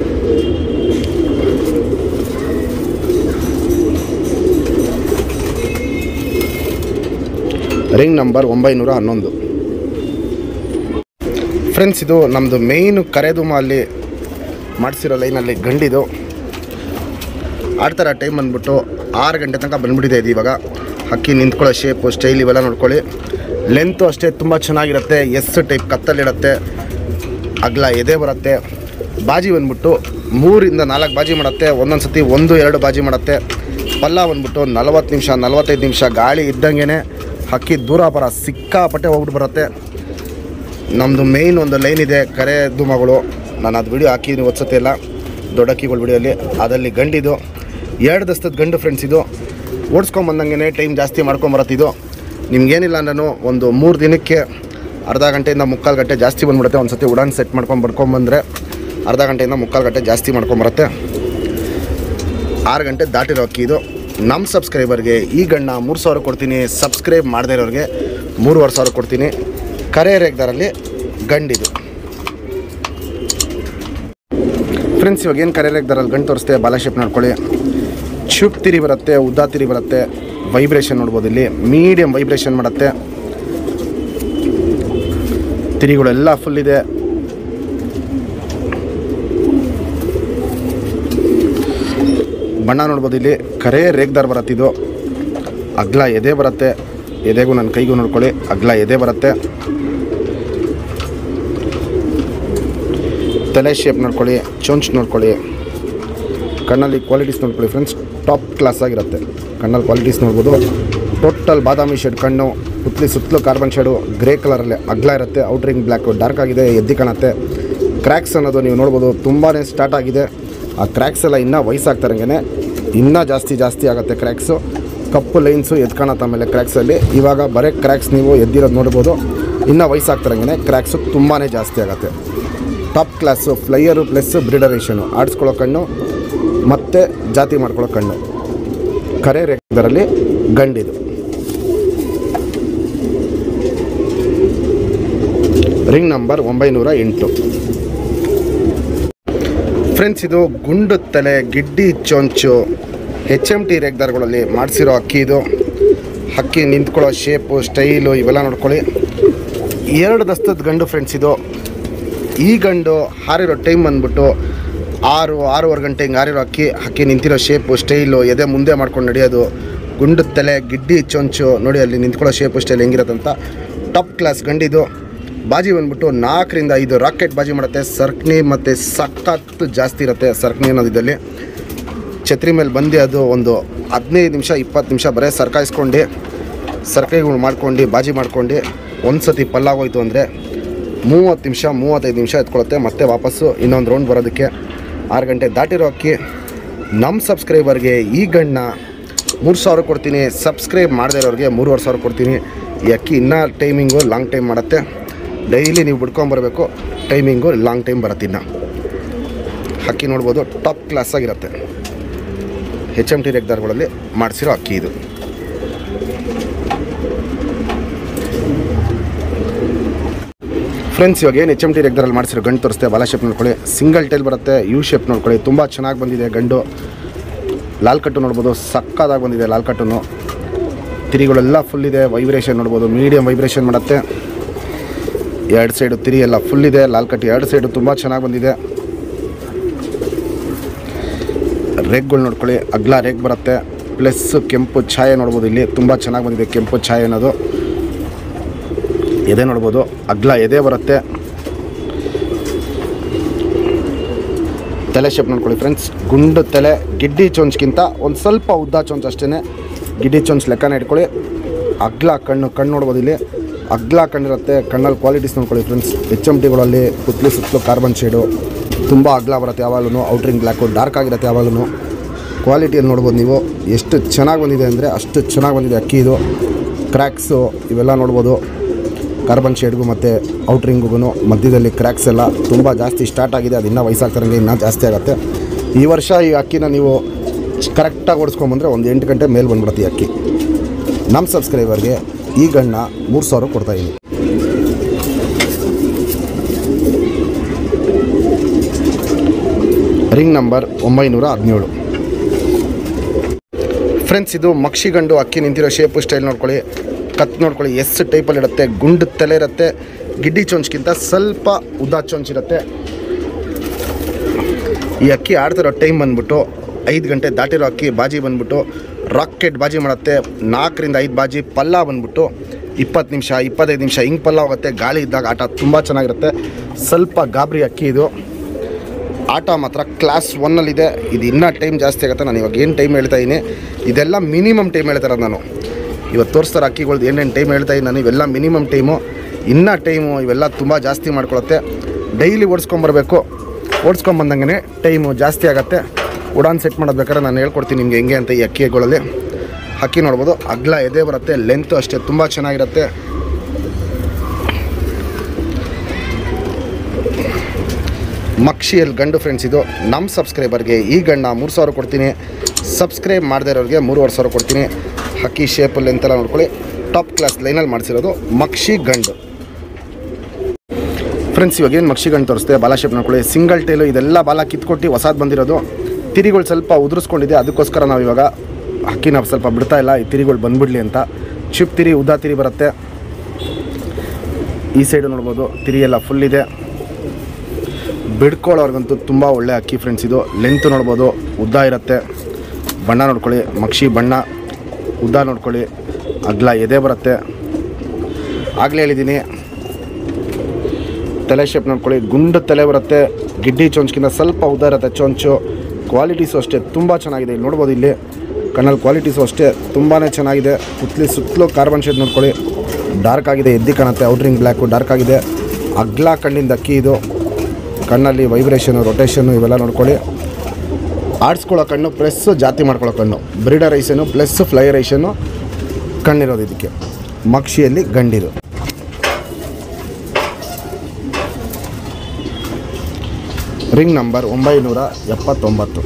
Speaker 1: ರಿಂಗ್ ನಂಬರ್ ಒಂಬೈನೂರ ಹನ್ನೊಂದು ಫ್ರೆಂಡ್ಸ್ ಇದು ನಮ್ಮದು ಮೇಯ್ನು ಕರೆದುಮ ಅಲ್ಲಿ ಮಾಡಿಸಿರೋ ಲೈನಲ್ಲಿ ಗಂಡಿದು ಆಡ್ತಾರೆ ಟೈಮ್ ಬಂದ್ಬಿಟ್ಟು ಆರು ಗಂಟೆ ತನಕ ಬಂದ್ಬಿಟ್ಟಿದೆ ಇದು ಇವಾಗ ಹಕ್ಕಿ ನಿಂತ್ಕೊಳ್ಳೋ ಶೇಪು ಸ್ಟೈಲ್ ಇವೆಲ್ಲ ನೋಡ್ಕೊಳ್ಳಿ ಲೆಂತು ಅಷ್ಟೇ ತುಂಬ ಚೆನ್ನಾಗಿರುತ್ತೆ ಎಸ್ ಟೈಪ್ ಕತ್ತಲ್ಲಿರುತ್ತೆ ಅಗ್ಲ ಎದೆ ಬರುತ್ತೆ ಬಾಜಿ ಬಂದ್ಬಿಟ್ಟು ಮೂರಿಂದ ನಾಲ್ಕು ಬಾಜಿ ಮಾಡುತ್ತೆ ಒಂದೊಂದು ಸತಿ ಒಂದು ಎರಡು ಬಾಜಿ ಮಾಡುತ್ತೆ ಪಲ್ಲ ಬಂದ್ಬಿಟ್ಟು ನಲವತ್ತು ನಿಮಿಷ ನಲವತ್ತೈದು ನಿಮಿಷ ಗಾಳಿ ಇದ್ದಂಗೆ ಹಕ್ಕಿ ದೂರ ಬರ ಸಿಕ್ಕಾಪಟ್ಟೆ ಹೋಗ್ಬಿಟ್ಟು ಬರುತ್ತೆ ನಮ್ಮದು ಮೇಯ್ನ್ ಒಂದು ಲೈನ್ ಇದೆ ಕರೆ ಧೂಮಗಳು ನಾನು ಅದು ವಿಡಿಯೋ ಹಾಕಿದ್ದೀನಿ ಒತ್ಸತಿ ಎಲ್ಲ ದೊಡ್ಡ ಅಕ್ಕಿಗಳ ವಿಡಿಯೋಲಿ ಅದಲ್ಲಿ ಗಂಡಿದು ಎರಡು ದಸ್ತದ ಗಂಡು ಫ್ರೆಂಡ್ಸ್ ಇದು ಓಡಿಸ್ಕೊಂಬಂದಂಗೆ ಟೈಮ್ ಜಾಸ್ತಿ ಮಾಡ್ಕೊಂಬರತ್ತಿದು ನಿಮ್ಗೇನಿಲ್ಲ ನಾನು ಒಂದು ಮೂರು ದಿನಕ್ಕೆ ಅರ್ಧ ಗಂಟೆಯಿಂದ ಮುಕ್ಕಾಲು ಗಂಟೆ ಜಾಸ್ತಿ ಬಂದ್ಬಿಡುತ್ತೆ ಒಂದು ಸತಿ ಉಡಾನ್ ಸೆಟ್ ಮಾಡ್ಕೊಂಡು ಬರ್ಕೊಂಬಂದರೆ ಅರ್ಧ ಗಂಟೆಯಿಂದ ಮುಕ್ಕಾಲು ಗಂಟೆ ಜಾಸ್ತಿ ಮಾಡ್ಕೊಂಬರುತ್ತೆ ಆರು ಗಂಟೆ ದಾಟಿರೋ ಅಕ್ಕಿ ಇದು ನಮ್ಮ ಸಬ್ಸ್ಕ್ರೈಬರ್ಗೆ ಈ ಗಣ್ಣ ಮೂರು ಸಾವಿರ ಕೊಡ್ತೀನಿ ಸಬ್ಸ್ಕ್ರೈಬ್ ಮಾಡದೇ ಇರೋರಿಗೆ ಮೂರುವರೆ ಸಾವಿರ ಕೊಡ್ತೀನಿ ಕರೆ ರೇಗ್ದಾರಲ್ಲಿ ಗಂಡಿದು ಫ್ರೆಂಡ್ಸ್ ಇವಾಗ ಏನು ಕರೆ ರೇಗ್ದಾರಲ್ಲಿ ಗಂಡು ತೋರಿಸ್ತೆ ಬಾಲ ಶೇಪ್ ನೋಡ್ಕೊಳ್ಳಿ ಚುಪ್ ತಿರಿ ಬರುತ್ತೆ ಉದ್ದ ತಿರಿ ಬರುತ್ತೆ ವೈಬ್ರೇಷನ್ ನೋಡ್ಬೋದು ಇಲ್ಲಿ ಮೀಡಿಯಮ್ ವೈಬ್ರೇಷನ್ ಮಾಡುತ್ತೆ ತಿರಿಗಳೆಲ್ಲ ಫುಲ್ ಇದೆ ಬಣ್ಣ ನೋಡ್ಬೋದು ಇಲ್ಲಿ ಕರೆ ರೇಗ್ದಾರ್ ಬರುತ್ತೆ ಇದು ಅಗ್ಲ ಎದೆ ಬರುತ್ತೆ ಎದೆಗೂ ನನ್ನ ಕೈಗೂ ನೋಡ್ಕೊಳ್ಳಿ ಅಗ್ಲ ಎದೆ ಬರುತ್ತೆ ತಲೆ ಶೇಪ್ ನೋಡ್ಕೊಳ್ಳಿ ಚೊಂಚ್ ನೋಡ್ಕೊಳ್ಳಿ ಕಣ್ಣಲ್ಲಿ ಕ್ವಾಲಿಟೀಸ್ ನೋಡ್ಕೊಳ್ಳಿ ಫ್ರೆಂಡ್ಸ್ ಟಾಪ್ ಕ್ಲಾಸ್ ಆಗಿರುತ್ತೆ ಕಣ್ಣಲ್ಲಿ ಕ್ವಾಲಿಟೀಸ್ ನೋಡ್ಬೋದು ಟೋಟಲ್ ಬಾದಾಮಿ ಶೇಡ್ ಕಣ್ಣು ಪುತ್ಲಿ ಸುತ್ತಲೂ ಕಾರ್ಬನ್ ಶೇಡು ಗ್ರೇ ಕಲರಲ್ಲಿ ಅಗ್ಲ ಇರುತ್ತೆ ಔಟ್ರಿಂಗ್ ಬ್ಲ್ಯಾಕು ಡಾರ್ಕ್ ಆಗಿದೆ ಎದ್ದಿ ಕಾಣುತ್ತೆ ಕ್ರ್ಯಾಕ್ಸ್ ಅನ್ನೋದು ನೀವು ನೋಡ್ಬೋದು ತುಂಬಾ ಸ್ಟಾರ್ಟ್ ಆಗಿದೆ ಆ ಕ್ರ್ಯಾಕ್ಸ್ ಎಲ್ಲ ಇನ್ನೂ ವಯಸ್ಸಾಗ್ತಾರಂಗೆ ಇನ್ನೂ ಜಾಸ್ತಿ ಜಾಸ್ತಿ ಆಗುತ್ತೆ ಕ್ರ್ಯಾಕ್ಸು ಕಪ್ಪು ಲೈನ್ಸು ಎದ್ದು ಕಾಣುತ್ತೆ ಆಮೇಲೆ ಕ್ರ್ಯಾಕ್ಸಲ್ಲಿ ಇವಾಗ ಬರೀ ಕ್ರ್ಯಾಕ್ಸ್ ನೀವು ಎದ್ದಿರೋದು ನೋಡ್ಬೋದು ಇನ್ನೂ ವಯಸ್ಸಾಗ್ತಾರಂಗೆ ಕ್ರ್ಯಾಕ್ಸು ತುಂಬಾ ಜಾಸ್ತಿ ಆಗುತ್ತೆ ಟಾಪ್ ಕ್ಲಾಸು ಫ್ಲೈಯರು ಪ್ಲಸ್ ಬ್ರಿಡರೇಷನು ಆಡಿಸ್ಕೊಳ್ಳೋ ಕಣ್ಣು ಮತ್ತು ಜಾತಿ ಮಾಡ್ಕೊಳ್ಳೋ ಕಣ್ಣು ಕರೆ ರೇಖದರಲ್ಲಿ ಗಂಡಿದು ರಿಂಗ್ ನಂಬರ್ ಒಂಬೈನೂರ ಎಂಟು ಫ್ರೆಂಡ್ಸ್ ಇದು ಗುಂಡು ತಲೆ ಗಿಡ್ಡಿ ಚೊಂಚು ಹೆಚ್ ಎಮ್ ಟಿ ರೇಗ್ದಾರ್ಗಳಲ್ಲಿ ಮಾಡಿಸಿರೋ ಅಕ್ಕಿ ಇದು ಅಕ್ಕಿ ನಿಂತ್ಕೊಳ್ಳೋ ಶೇಪು ಸ್ಟೈಲು ಇವೆಲ್ಲ ನೋಡ್ಕೊಳ್ಳಿ ಎರಡು ದಸ್ತದ ಗಂಡು ಫ್ರೆಂಡ್ಸ್ ಇದು ಈ ಗಂಡು ಹಾರಿರೋ ಟೈಮ್ ಬಂದ್ಬಿಟ್ಟು ಆರು ಆರೂವರೆ ಗಂಟೆ ಹಿಂಗೆ ಹಾರಿರೋ ಅಕ್ಕಿ ಅಕ್ಕಿ ನಿಂತಿರೋ ಶೇಪು ಸ್ಟೈಲು ಎದೆ ಮುಂದೆ ಮಾಡ್ಕೊಂಡು ನಡೆಯೋದು ಗುಂಡು ತಲೆ ಗಿಡ್ಡಿ ಚೊಂಚು ನೋಡಿ ಅಲ್ಲಿ ನಿಂತ್ಕೊಳ್ಳೋ ಶೇಪು ಸ್ಟೈಲ್ ಹೆಂಗಿರತ್ತಂತ ಟಾಪ್ ಕ್ಲಾಸ್ ಗಂಡಿದು ಬಾಜಿ ಬಂದ್ಬಿಟ್ಟು ನಾಲ್ಕರಿಂದ ಐದು ರಾಕೆಟ್ ಬಾಜಿ ಮಾಡುತ್ತೆ ಸರ್ಕ್ನಿ ಮತ್ತು ಸಖತ್ತು ಜಾಸ್ತಿ ಇರುತ್ತೆ ಸರ್ಕ್ನಿ ಅನ್ನೋದು ಇದರಲ್ಲಿ ಛತ್ರಿ ಮೇಲೆ ಬಂದು ಅದು ಒಂದು ಹದಿನೈದು ನಿಮಿಷ ಇಪ್ಪತ್ತು ನಿಮಿಷ ಬರೀ ಸರ್ಕಾಯಿಸ್ಕೊಂಡು ಸರ್ಕೈಗಳು ಮಾಡ್ಕೊಂಡು ಬಾಜಿ ಮಾಡ್ಕೊಂಡು ಒಂದು ಸತಿ ಪಲ್ಲಾಗೋಯ್ತು ಅಂದರೆ ಮೂವತ್ತು ನಿಮಿಷ ಮೂವತ್ತೈದು ನಿಮಿಷ ಎತ್ಕೊಳುತ್ತೆ ಮತ್ತೆ ವಾಪಸ್ಸು ಇನ್ನೊಂದು ರೌಂಡ್ ಬರೋದಕ್ಕೆ ಆರು ಗಂಟೆ ದಾಟಿರೋ ಅಕ್ಕಿ ನಮ್ಮ ಸಬ್ಸ್ಕ್ರೈಬರ್ಗೆ ಈ ಗಣ್ಣ ಮೂರು ಸಾವಿರ ಕೊಡ್ತೀನಿ ಸಬ್ಸ್ಕ್ರೈಬ್ ಮಾಡದೇ ಇರೋರಿಗೆ ಮೂರುವರೆ ಸಾವಿರ ಕೊಡ್ತೀನಿ ಈ ಅಕ್ಕಿ ಇನ್ನೂ ಟೈಮಿಂಗು ಲಾಂಗ್ ಟೈಮ್ ಮಾಡುತ್ತೆ ಡೈಲಿ ನೀವು ಬಿಡ್ಕೊಂಬರ್ಬೇಕು ಟೈಮಿಂಗು ಲಾಂಗ್ ಟೈಮ್ ಬರುತ್ತೆ ಇನ್ನು ಅಕ್ಕಿ ನೋಡ್ಬೋದು ಟಾಪ್ ಕ್ಲಾಸ್ ಆಗಿರುತ್ತೆ ಹೆಚ್ ಎಮ್ ಟಿ ರೆಗ್ದಾರ್ಗಳಲ್ಲಿ ಮಾಡಿಸಿರೋ ಅಕ್ಕಿ ಇದು ಫ್ರೆಂಡ್ಸ್ ಇವಾಗ ಏನು ಎಚ್ ಎಮ್ ಟಿ ರೆಗ್ದಾರಲ್ಲಿ ಮಾಡಿಸಿರೋ ಗಂಡು ತೋರಿಸ್ತೆ ಬಾಲ ಶೇಪ್ ನೋಡ್ಕೊಳ್ಳಿ ಸಿಂಗಲ್ ಟೈಲ್ ಬರುತ್ತೆ ಯು ಶೇಪ್ ನೋಡ್ಕೊಳ್ಳಿ ತುಂಬ ಚೆನ್ನಾಗಿ ಬಂದಿದೆ ಗಂಡು ಲಾಲ್ ಕಟ್ಟು ನೋಡ್ಬೋದು ಸಕ್ಕದಾಗಿ ಬಂದಿದೆ ಲಾಲ್ ಕಟ್ಟನ್ನು ತಿರಿಗಳೆಲ್ಲ ಫುಲ್ ಇದೆ ವೈಬ್ರೇಷನ್ ನೋಡ್ಬೋದು ಮೀಡಿಯಮ್ ವೈಬ್ರೇಷನ್ ಮಾಡುತ್ತೆ ಎರಡು ಸೈಡು ತಿರಿ ಎಲ್ಲ ಫುಲ್ ಇದೆ ಲಾಲ್ ಕಟ್ಟು ಎರಡು ಸೈಡು ತುಂಬ ಚೆನ್ನಾಗಿ ಬಂದಿದೆ ರೇಗ್ಗಳು ನೋಡ್ಕೊಳ್ಳಿ ಅಗ್ಲ ರೇಗ್ ಬರುತ್ತೆ ಪ್ಲಸ್ ಕೆಂಪು ಛಾಯೆ ನೋಡ್ಬೋದು ಇಲ್ಲಿ ತುಂಬ ಚೆನ್ನಾಗಿ ಬಂದಿದೆ ಕೆಂಪು ಛಾಯೆ ಅನ್ನೋದು ಎದೆ ನೋಡ್ಬೋದು ಅಗ್ಲ ಎದೆ ಬರುತ್ತೆ ತಲೆ ಶೇಪ್ ನೋಡ್ಕೊಳ್ಳಿ ಫ್ರೆಂಡ್ಸ್ ಗುಂಡು ತಲೆ ಗಿಡ್ಡಿ ಚೊಂಚ್ಗಿಂತ ಒಂದು ಸ್ವಲ್ಪ ಉದ್ದ ಚೊಂಚ್ ಅಷ್ಟೇ ಗಿಡ್ಡಿ ಚೊಂಚ್ ಲೆಕ್ಕನ ಇಟ್ಕೊಳ್ಳಿ ಅಗ್ಲ ಕಣ್ಣು ಕಣ್ಣು ನೋಡ್ಬೋದು ಇಲ್ಲಿ ಅಗ್ಲ ಕಣ್ಣಿರುತ್ತೆ ಕಣ್ಣಲ್ಲಿ ಕ್ವಾಲಿಟೀಸ್ ನೋಡ್ಕೊಳ್ಳಿ ಫ್ರೆಂಡ್ಸ್ ಎಚ್ ಎಮ್ ಟಿಗಳಲ್ಲಿ ಪುತ್ಲಿ ಸುತ್ತಲೂ ಕಾರ್ಬನ್ ಶೇಡು ತುಂಬ ಅಗ್ಲ ಬರುತ್ತೆ ಯಾವಾಗಲೂ ಔಟ್ರಿಂಗ್ ಬ್ಲ್ಯಾಕು ಡಾರ್ಕ್ ಆಗಿರುತ್ತೆ ಯಾವಾಗಲೂ ಕ್ವಾಲಿಟಿಯಲ್ಲಿ ನೋಡ್ಬೋದು ನೀವು ಎಷ್ಟು ಚೆನ್ನಾಗಿ ಬಂದಿದೆ ಅಂದರೆ ಅಷ್ಟು ಚೆನ್ನಾಗಿ ಬಂದಿದೆ ಅಕ್ಕಿ ಇದು ಕ್ರ್ಯಾಕ್ಸು ಇವೆಲ್ಲ ನೋಡ್ಬೋದು ಕಾರ್ಬನ್ ಶೇಡ್ಗೂ ಮತ್ತು ಔಟ್ರಿಂಗ್ಗೂ ಮಧ್ಯದಲ್ಲಿ ಕ್ರ್ಯಾಕ್ಸ್ ಎಲ್ಲ ತುಂಬ ಜಾಸ್ತಿ ಸ್ಟಾರ್ಟ್ ಆಗಿದೆ ಅದು ಇನ್ನೂ ವಯಸ್ಸಾಗ್ತಾರಂಗೆ ಇನ್ನೂ ಜಾಸ್ತಿ ಆಗುತ್ತೆ ಈ ವರ್ಷ ಈ ಅಕ್ಕಿನ ನೀವು ಕರೆಕ್ಟಾಗಿ ಓಡಿಸ್ಕೊಂಬಂದ್ರೆ ಒಂದು ಎಂಟು ಗಂಟೆ ಮೇಲೆ ಬಂದ್ಬಿಡುತ್ತೆ ಈ ಅಕ್ಕಿ ನಮ್ಮ ಸಬ್ಸ್ಕ್ರೈಬರ್ಗೆ ಈ ಗಣ್ಣ ಮೂರು ಸಾವಿರ ಕೊಡ್ತಾಯಿದ್ದೀನಿ ರಿಂಗ್ ನಂಬರ್ ಒಂಬೈನೂರ ಹದಿನೇಳು ಫ್ರೆಂಡ್ಸ್ ಇದು ಮಕ್ಷಿಗಂಡು ಅಕ್ಕಿ ನಿಂತಿರೋ ಶೇಪು ಸ್ಟೈಲ್ ನೋಡ್ಕೊಳ್ಳಿ ಕತ್ ನೋಡ್ಕೊಳ್ಳಿ ಎಸ್ ಟೈಪಲ್ಲಿ ಇರುತ್ತೆ ಗುಂಡು ತಲೆ ಇರುತ್ತೆ ಗಿಡ್ಡಿ ಚೊಂಚ್ಗಿಂತ ಸ್ವಲ್ಪ ಉದ್ದ ಚೊಂಚಿರುತ್ತೆ ಈ ಅಕ್ಕಿ ಆಡ್ತಿರೋ ಟೈಮ್ ಬಂದ್ಬಿಟ್ಟು ಐದು ಗಂಟೆ ದಾಟಿರೋ ಅಕ್ಕಿ ಬಾಜಿ ಬಂದ್ಬಿಟ್ಟು ರಾಕೆಟ್ ಬಾಜಿ ಮಾಡುತ್ತೆ ನಾಲ್ಕರಿಂದ ಐದು ಬಾಜಿ ಪಲ್ಲ ಬಂದ್ಬಿಟ್ಟು ಇಪ್ಪತ್ತು ನಿಮಿಷ ಇಪ್ಪತ್ತೈದು ನಿಮಿಷ ಹಿಂಗೆ ಪಲ್ಲ ಹೋಗುತ್ತೆ ಗಾಳಿ ಇದ್ದಾಗ ಆಟ ತುಂಬ ಚೆನ್ನಾಗಿರುತ್ತೆ ಸ್ವಲ್ಪ ಗಾಬರಿ ಅಕ್ಕಿ ಇದು ಆಟ ಮಾತ್ರ ಕ್ಲಾಸ್ ಒನ್ನಲ್ಲಿದೆ ಇದು ಇನ್ನೂ ಟೈಮ್ ಜಾಸ್ತಿ ಆಗುತ್ತೆ ನಾನು ಇವಾಗ ಏನು ಟೈಮ್ ಹೇಳ್ತಾ ಇದ್ದೀನಿ ಇದೆಲ್ಲ ಮಿನಿಮಮ್ ಟೈಮ್ ಹೇಳ್ತಾರೆ ನಾನು ಇವತ್ತು ತೋರಿಸ್ತಾರೆ ಅಕ್ಕಿಗಳ್ದು ಏನೇನು ಟೈಮ್ ಹೇಳ್ತಾ ಇದ್ದೀನಿ ನಾನು ಇವೆಲ್ಲ ಮಿನಿಮಮ್ ಟೈಮು ಇನ್ನೂ ಟೈಮು ಇವೆಲ್ಲ ತುಂಬ ಜಾಸ್ತಿ ಮಾಡ್ಕೊಳುತ್ತೆ ಡೈಲಿ ಓಡಿಸ್ಕೊಂಬರ್ಬೇಕು ಓಡಿಸ್ಕೊಂಬಂದಂಗೆ ಟೈಮು ಜಾಸ್ತಿ ಆಗುತ್ತೆ ಉಡಾನ್ ಸೆಟ್ ಮಾಡೋದು ಬೇಕಾದ್ರೆ ನಾನು ಹೇಳ್ಕೊಡ್ತೀನಿ ನಿಮಗೆ ಹೆಂಗೆ ಅಂತ ಈ ಅಕ್ಕಿಗಳಲ್ಲಿ ಅಕ್ಕಿ ನೋಡ್ಬೋದು ಅಗ್ಲ ಎದೆ ಬರುತ್ತೆ ಲೆಂತು ಅಷ್ಟೇ ತುಂಬ ಚೆನ್ನಾಗಿರುತ್ತೆ ಮಕ್ಷಿಯಲ್ಲಿ ಗಂಡು ಫ್ರೆಂಡ್ಸ್ ಇದು ನಮ್ಮ ಸಬ್ಸ್ಕ್ರೈಬರ್ಗೆ ಈ ಗಣ್ಣ ಮೂರು ಸಾವಿರ ಕೊಡ್ತೀನಿ ಸಬ್ಸ್ಕ್ರೈಬ್ ಮಾಡದೇ ಇರೋರಿಗೆ ಮೂರುವರೆ ಸಾವಿರ ಕೊಡ್ತೀನಿ ಹಕ್ಕಿ ಶೇಪಲ್ಲಿ ಅಂತೆಲ್ಲ ನೋಡ್ಕೊಳ್ಳಿ ಟಾಪ್ ಕ್ಲಾಸ್ ಲೈನಲ್ಲಿ ಮಾಡಿಸಿರೋದು ಮಕ್ಷಿ ಗಂಡು ಫ್ರೆಂಡ್ಸ್ ಇವಾಗ ಏನು ಮಕ್ಷಿ ಗಂಡು ತೋರಿಸ್ತೆ ಬಾಲ ಶೇಪ್ ನೋಡ್ಕೊಳ್ಳಿ ಸಿಂಗಲ್ ಟೇಲು ಇದೆಲ್ಲ ಬಾಲ ಕಿತ್ಕೊಟ್ಟು ಹೊಸಾದು ಬಂದಿರೋದು ತಿರಿಗಳು ಸ್ವಲ್ಪ ಉದುರಿಸ್ಕೊಂಡಿದೆ ಅದಕ್ಕೋಸ್ಕರ ನಾವು ಇವಾಗ ಹಕ್ಕಿನ ಸ್ವಲ್ಪ ಬಿಡ್ತಾ ಇಲ್ಲ ಈ ತಿರಿಗಳು ಬಂದ್ಬಿಡ್ಲಿ ಅಂತ ಚಿಪ್ ತಿರಿ ಉದ್ದ ತಿರಿ ಬರುತ್ತೆ ಈ ಸೈಡು ನೋಡ್ಬೋದು ತಿರಿ ಎಲ್ಲ ಫುಲ್ ಇದೆ ಬಿಡ್ಕೊಳ್ಳೋರ್ಗಂತೂ ತುಂಬ ಒಳ್ಳೆ ಅಕ್ಕಿ ಫ್ರೆಂಡ್ಸ್ ಇದು ಲೆಂತ್ ನೋಡ್ಬೋದು ಉದ್ದ ಇರುತ್ತೆ ಬಣ್ಣ ನೋಡ್ಕೊಳ್ಳಿ ಮಕ್ಷಿ ಬಣ್ಣ ಉದ್ದ ನೋಡ್ಕೊಳ್ಳಿ ಅಗ್ಲ ಎದೆ ಬರುತ್ತೆ ಆಗಲೇ ಹೇಳಿದ್ದೀನಿ ತಲೆ ಶೇಪ್ ನೋಡ್ಕೊಳ್ಳಿ ಗುಂಡು ತಲೆ ಬರುತ್ತೆ ಗಿಡ್ಡಿ ಚೊಂಚ್ಕಿಂತ ಸ್ವಲ್ಪ ಉದ್ದ ಇರುತ್ತೆ ಚೊಂಚು ಕ್ವಾಲಿಟೀಸು ಅಷ್ಟೇ ತುಂಬ ಚೆನ್ನಾಗಿದೆ ಇಲ್ಲಿ ನೋಡ್ಬೋದು ಇಲ್ಲಿ ಕಣ್ಣಲ್ಲಿ ಕ್ವಾಲಿಟೀಸು ಅಷ್ಟೇ ತುಂಬಾ ಚೆನ್ನಾಗಿದೆ ಸುತ್ತಲಿ ಸುತ್ತಲೂ ಕಾರ್ಬನ್ ಶೇಡ್ ನೋಡ್ಕೊಳ್ಳಿ ಡಾರ್ಕ್ ಆಗಿದೆ ಎದ್ದಿ ಕಾಣುತ್ತೆ ಔಟ್ರಿಂಗ್ ಬ್ಲ್ಯಾಕು ಡಾರ್ಕ್ ಆಗಿದೆ ಅಗ್ಲ ಕಣ್ಣಿಂದ ಅಕ್ಕಿ ಇದು ಕಣ್ಣಲ್ಲಿ ವೈಬ್ರೇಷನು ರೊಟೇಷನ್ನು ಇವೆಲ್ಲ ನೋಡ್ಕೊಳ್ಳಿ ಆಡಿಸ್ಕೊಳ್ಳೋ ಕಣ್ಣು ಪ್ಲಸ್ ಜಾತಿ ಮಾಡ್ಕೊಳ್ಳೋ ಕಣ್ಣು ಬ್ರೀಡರ್ ಐಸನು ಪ್ಲಸ್ ಫ್ಲೈಯರ್ ಐಸನು ಕಣ್ಣಿರೋದು ಇದಕ್ಕೆ ಮಕ್ಷಿಯಲ್ಲಿ ಗಂಡಿದು ರಿಂಗ್ ನಂಬರ್ ಒಂಬೈನೂರ ಎಪ್ಪತ್ತೊಂಬತ್ತು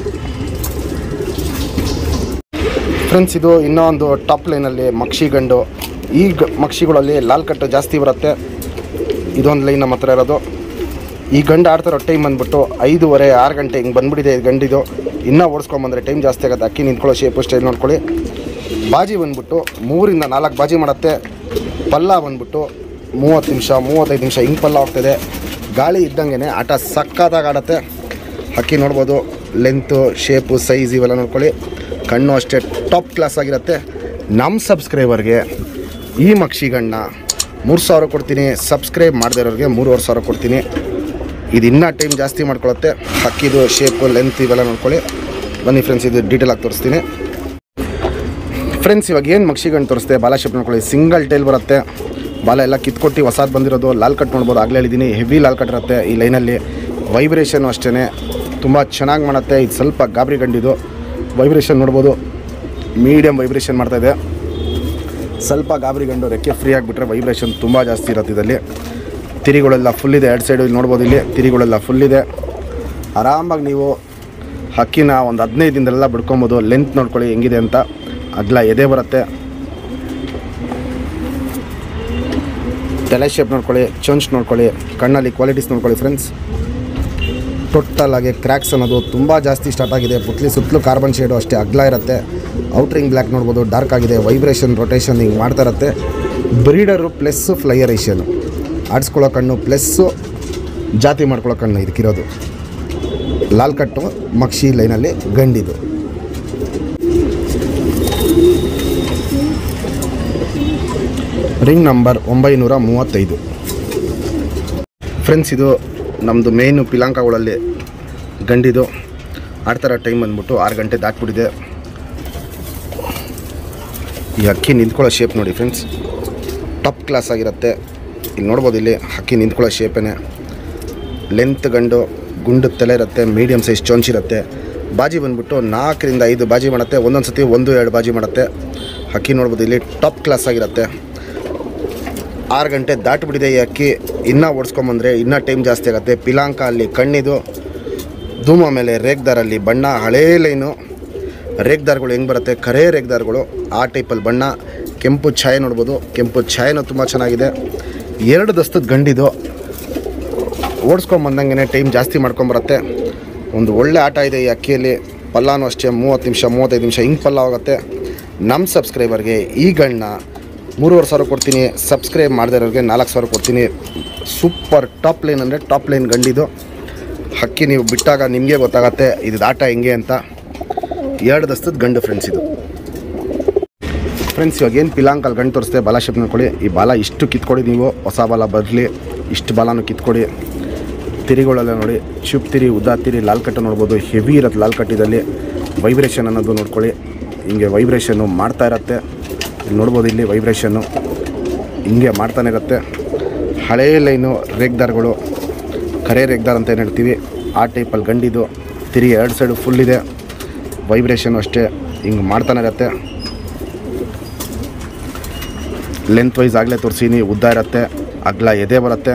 Speaker 1: ಫ್ರೆಂಡ್ಸ್ ಇದು ಇನ್ನೂ ಒಂದು ಟಾಪ್ ಲೈನಲ್ಲಿ ಮಕ್ಷಿ ಗಂಡು ಈ ಗ ಮಕ್ಷಿಗಳಲ್ಲಿ ಲಾಲ್ ಕಟ್ಟು ಜಾಸ್ತಿ ಬರುತ್ತೆ ಇದೊಂದು ಲೈನ್ ನಮ್ಮ ಹತ್ರ ಇರೋದು ಈ ಗಂಡು ಆಡ್ತಿರೋ ಟೈಮ್ ಬಂದ್ಬಿಟ್ಟು ಐದೂವರೆ ಆರು ಗಂಟೆ ಹಿಂಗೆ ಬಂದ್ಬಿಟ್ಟಿದೆ ಇದು ಗಂಡಿದು ಇನ್ನೂ ಓಡಿಸ್ಕೊಂಬಂದ್ರೆ ಟೈಮ್ ಜಾಸ್ತಿ ಆಗುತ್ತೆ ಅಕ್ಕಿ ನಿಂತ್ಕೊಳ್ಳೋ ಶೇಪು ಸ್ಟೈಲ್ ನೋಡ್ಕೊಳ್ಳಿ ಬಾಜಿ ಬಂದ್ಬಿಟ್ಟು ಮೂರಿಂದ ನಾಲ್ಕು ಬಾಜಿ ಮಾಡುತ್ತೆ ಪಲ್ಲ ಬಂದ್ಬಿಟ್ಟು ಮೂವತ್ತು ನಿಮಿಷ ಮೂವತ್ತೈದು ನಿಮಿಷ ಹಿಂಗೆ ಪಲ್ಲ ಹೋಗ್ತದೆ ಗಾಳಿ ಇದ್ದಂಗೆ ಆಟ ಸಕ್ಕತ್ತಾಗಿ ಆಡುತ್ತೆ ಹಕ್ಕಿ ನೋಡ್ಬೋದು ಲೆಂತು ಶೇಪು ಸೈಜ್ ಇವೆಲ್ಲ ನೋಡ್ಕೊಳ್ಳಿ ಕಣ್ಣು ಅಷ್ಟೇ ಟಾಪ್ ಕ್ಲಾಸ್ ಆಗಿರುತ್ತೆ ನಮ್ಮ ಸಬ್ಸ್ಕ್ರೈಬರ್ಗೆ ಈ ಮಕ್ಷಿಗಣ್ಣ ಮೂರು ಸಾವಿರ ಕೊಡ್ತೀನಿ ಸಬ್ಸ್ಕ್ರೈಬ್ ಮಾಡದೇ ಇರೋರಿಗೆ ಮೂರುವರೆ ಸಾವಿರ ಕೊಡ್ತೀನಿ ಇದು ಇನ್ನೂ ಟೈಮ್ ಜಾಸ್ತಿ ಮಾಡ್ಕೊಳುತ್ತೆ ಹಕ್ಕಿದು ಶೇಪು ಲೆಂತ್ ಇವೆಲ್ಲ ನೋಡ್ಕೊಳ್ಳಿ ಬನ್ನಿ ಫ್ರೆಂಡ್ಸ್ ಇದು ಡೀಟೇಲ್ ಆಗಿ ತೋರಿಸ್ತೀನಿ ಫ್ರೆಂಡ್ಸ್ ಇವಾಗ ಏನು ಮಕ್ಷಿಗಂಡು ತೋರಿಸ್ತೆ ಬಾಲ ಶೇಪ್ ನೋಡ್ಕೊಳ್ಳಿ ಸಿಂಗಲ್ ಟೈಲ್ ಬರುತ್ತೆ ಬಾಲ ಎಲ್ಲ ಕಿತ್ಕೊಟ್ಟು ಹೊಸಾದು ಬಂದಿರೋದು ಲಾಲ್ ಕಟ್ ನೋಡ್ಬೋದು ಆಗಲೇ ಹೇಳಿದ್ದೀನಿ ಹೆವಿ ಲಾಲ್ ಕಟ್ ಇರುತ್ತೆ ಈ ಲೈನಲ್ಲಿ ವೈಬ್ರೇಷನು ಅಷ್ಟೇ ತುಂಬ ಚೆನ್ನಾಗಿ ಮಾಡುತ್ತೆ ಇದು ಸ್ವಲ್ಪ ಗಾಬರಿ ಗಂಡಿದು ವೈಬ್ರೇಷನ್ ನೋಡ್ಬೋದು ಮೀಡಿಯಮ್ ವೈಬ್ರೇಷನ್ ಮಾಡ್ತಾಯಿದೆ ಸ್ವಲ್ಪ ಗಾಬರಿ ಗಂಡು ರೆಕ್ಕೆ ಫ್ರೀ ಆಗಿಬಿಟ್ರೆ ವೈಬ್ರೇಷನ್ ತುಂಬ ಜಾಸ್ತಿ ಇರುತ್ತೆ ಇದರಲ್ಲಿ ತಿರಿಗಳೆಲ್ಲ ಫುಲ್ ಇದೆ ಎರಡು ಸೈಡು ಇಲ್ಲಿ ನೋಡ್ಬೋದು ಇಲ್ಲಿ ತಿರಿಗಳೆಲ್ಲ ಫುಲ್ ಇದೆ ಆರಾಮಾಗಿ ನೀವು ಹಕ್ಕಿನ ಒಂದು ಹದಿನೈದು ದಿನದಲ್ಲೆಲ್ಲ ಬಿಡ್ಕೊಬೋದು ಲೆಂತ್ ನೋಡ್ಕೊಳ್ಳಿ ಹೆಂಗಿದೆ ಅಂತ ಅಗ್ಲ ಎದೆ ಬರುತ್ತೆ ತಲೆ ಶೇಪ್ ನೋಡ್ಕೊಳ್ಳಿ ಚೊಂಚ್ ನೋಡ್ಕೊಳ್ಳಿ ಕಣ್ಣಲ್ಲಿ ಕ್ವಾಲಿಟೀಸ್ ನೋಡ್ಕೊಳ್ಳಿ ಫ್ರೆಂಡ್ಸ್ ಟೋಟಲ್ ಆಗಿ ಕ್ರ್ಯಾಕ್ಸ್ ಅನ್ನೋದು ತುಂಬ ಜಾಸ್ತಿ ಸ್ಟಾರ್ಟ್ ಆಗಿದೆ ಪುತ್ಲಿ ಸುತ್ತಲೂ ಕಾರ್ಬನ್ ಶೇಡು ಅಷ್ಟೇ ಅಗ್ಲ ಇರುತ್ತೆ ಔಟ್ರಿಂಗ್ ಬ್ಲ್ಯಾಕ್ ನೋಡ್ಬೋದು ಡಾರ್ಕ್ ಆಗಿದೆ ವೈಬ್ರೇಷನ್ ರೊಟೇಷನ್ ಹಿಂಗೆ ಮಾಡ್ತಾ ಇರುತ್ತೆ ಬ್ರೀಡರು ಪ್ಲಸ್ಸು ಫ್ಲೈಯರೇಷನು ಆಡಿಸ್ಕೊಳ್ಳೋ ಕಣ್ಣು ಪ್ಲಸ್ಸು ಜಾತಿ ಮಾಡ್ಕೊಳ್ಳೋ ಕಣ್ಣು ಇದಕ್ಕಿರೋದು ಲಾಲ್ ಕಟ್ಟು ಮಕ್ಷಿ ಲೈನಲ್ಲಿ ಗಂಡಿದು ರಿಂಗ್ ನಂಬರ್ ಒಂಬೈನೂರ ಮೂವತ್ತೈದು ಫ್ರೆಂಡ್ಸ್ ಇದು ನಮ್ಮದು ಮೇಯ್ನು ಪಿಲಾಂಕಗಳಲ್ಲಿ ಗಂಡಿದು ಆಡ್ತಾರ ಟೈಮ್ ಬಂದ್ಬಿಟ್ಟು ಆರು ಗಂಟೆ ದಾಟ್ಬಿಟ್ಟಿದೆ ಈ ಹಕ್ಕಿ ನಿಂತ್ಕೊಳ್ಳೋ ಶೇಪ್ ನೋಡಿ ಫ್ರೆಂಡ್ಸ್ ಟಾಪ್ ಕ್ಲಾಸ್ ಆಗಿರುತ್ತೆ ಇಲ್ಲಿ ನೋಡ್ಬೋದು ಇಲ್ಲಿ ಹಕ್ಕಿ ನಿಂತ್ಕೊಳ್ಳೋ ಶೇಪೇನೆ ಲೆಂತ್ ಗಂಡು ಗುಂಡು ತಲೆ ಇರುತ್ತೆ ಮೀಡಿಯಮ್ ಸೈಜ್ ಚೊಂಚಿರುತ್ತೆ ಬಾಜಿ ಬಂದ್ಬಿಟ್ಟು ನಾಲ್ಕರಿಂದ ಐದು ಬಾಜಿ ಮಾಡುತ್ತೆ ಒಂದೊಂದು ಸತಿ ಒಂದು ಎರಡು ಬಾಜಿ ಮಾಡುತ್ತೆ ಹಕ್ಕಿ ನೋಡ್ಬೋದು ಇಲ್ಲಿ ಟಾಪ್ ಕ್ಲಾಸ್ ಆಗಿರುತ್ತೆ ಆರು ಗಂಟೆ ದಾಟಿಬಿಟ್ಟಿದೆ ಈ ಅಕ್ಕಿ ಇನ್ನೂ ಓಡಿಸ್ಕೊಂಬಂದ್ರೆ ಇನ್ನೂ ಟೈಮ್ ಜಾಸ್ತಿ ಆಗುತ್ತೆ ಪಿಲಾಂಕ ಅಲ್ಲಿ ಕಣ್ಣಿದು ಧೂಮ ಮೇಲೆ ರೇಗ್ದಾರಲ್ಲಿ ಬಣ್ಣ ಹಳೇ ಲೈನು ರೇಗ್ದಾರ್ಗಳು ಹೆಂಗೆ ಬರುತ್ತೆ ಕರೇ ರೇಗ್ದಾರ್ಗಳು ಆ ಟೈಪಲ್ಲಿ ಬಣ್ಣ ಕೆಂಪು ಛಾಯೆ ನೋಡ್ಬೋದು ಕೆಂಪು ಛಾಯೆನೂ ತುಂಬ ಚೆನ್ನಾಗಿದೆ ಎರಡು ದಸ್ತದ ಗಂಡಿದು ಓಡಿಸ್ಕೊಂಬಂದಂಗೆ ಟೈಮ್ ಜಾಸ್ತಿ ಮಾಡ್ಕೊಂಬರುತ್ತೆ ಒಂದು ಒಳ್ಳೆ ಆಟ ಇದೆ ಈ ಅಕ್ಕಿಯಲ್ಲಿ ಪಲ್ಲಾನು ಅಷ್ಟೇ ಮೂವತ್ತು ನಿಮಿಷ ಮೂವತ್ತೈದು ನಿಮಿಷ ಹಿಂಗೆ ಪಲ್ಲ ಹೋಗುತ್ತೆ ನಮ್ಮ ಸಬ್ಸ್ಕ್ರೈಬರ್ಗೆ ಈ ಗಣ್ಣ ಮೂರುವರೆ ಸಾವಿರ ಕೊಡ್ತೀನಿ ಸಬ್ಸ್ಕ್ರೈಬ್ ಮಾಡದಿರೋರಿಗೆ ನಾಲ್ಕು ಸಾವಿರ ಕೊಡ್ತೀನಿ ಸೂಪರ್ ಟಾಪ್ ಲೈನ್ ಅಂದರೆ ಟಾಪ್ ಲೈನ್ ಗಂಡಿದು ಹಕ್ಕಿ ನೀವು ಬಿಟ್ಟಾಗ ನಿಮಗೆ ಗೊತ್ತಾಗತ್ತೆ ಇದು ಆಟ ಹೆಂಗೆ ಅಂತ ಎರಡು ದಸ್ತದ ಗಂಡು ಫ್ರೆಂಡ್ಸ್ ಇದು ಫ್ರೆಂಡ್ಸ್ ಇವಾಗ ಏನು ಪಿಲಾಂಕಲ್ಲಿ ಗಂಡು ತೋರಿಸ್ತೆ ಬಾಲ ಶೇಪ್ ನೋಡ್ಕೊಳ್ಳಿ ಈ ಬಾಲ ಇಷ್ಟು ಕಿತ್ಕೊಡಿ ನೀವು ಹೊಸ ಬಾಲ ಬರಲಿ ಇಷ್ಟು ಬಾಲನೂ ಕಿತ್ಕೊಡಿ ತಿರಿಗಳೆಲ್ಲ ನೋಡಿ ಚುಪ್ ತಿರಿ ಉದ್ದಾ ತಿರಿ ಲಾಲ್ ಕಟ್ಟು ನೋಡ್ಬೋದು ಹೆವಿ ಇರುತ್ತೆ ಲಾಲ್ ಕಟ್ಟಿದಲ್ಲಿ ವೈಬ್ರೇಷನ್ ಅನ್ನೋದು ನೋಡ್ಕೊಳ್ಳಿ ಹಿಂಗೆ ವೈಬ್ರೇಷನ್ನು ಮಾಡ್ತಾ ಇರತ್ತೆ ಇಲ್ಲಿ ನೋಡ್ಬೋದು ಇಲ್ಲಿ ವೈಬ್ರೇಷನ್ನು ಹಿಂಗೆ ಮಾಡ್ತಾನೆ ಇರುತ್ತೆ ಹಳೇ ಲೈನು ರೇಗ್ದಾರ್ಗಳು ಕರೆ ರೇಗ್ದಾರ್ ಅಂತ ಏನು ಹೇಳ್ತೀವಿ ಆ ಟೈಪಲ್ಲಿ ಗಂಡಿದು ತಿರಿ ಎರಡು ಸೈಡು ಫುಲ್ ಇದೆ ವೈಬ್ರೇಷನ್ ಅಷ್ಟೇ ಹಿಂಗೆ ಮಾಡ್ತಾನೆ ಇರುತ್ತೆ ಲೆಂತ್ ವೈಸ್ ಆಗಲೇ ತೋರಿಸೀನಿ ಉದ್ದ ಇರುತ್ತೆ ಅಗ್ಲ ಎದೆ ಬರುತ್ತೆ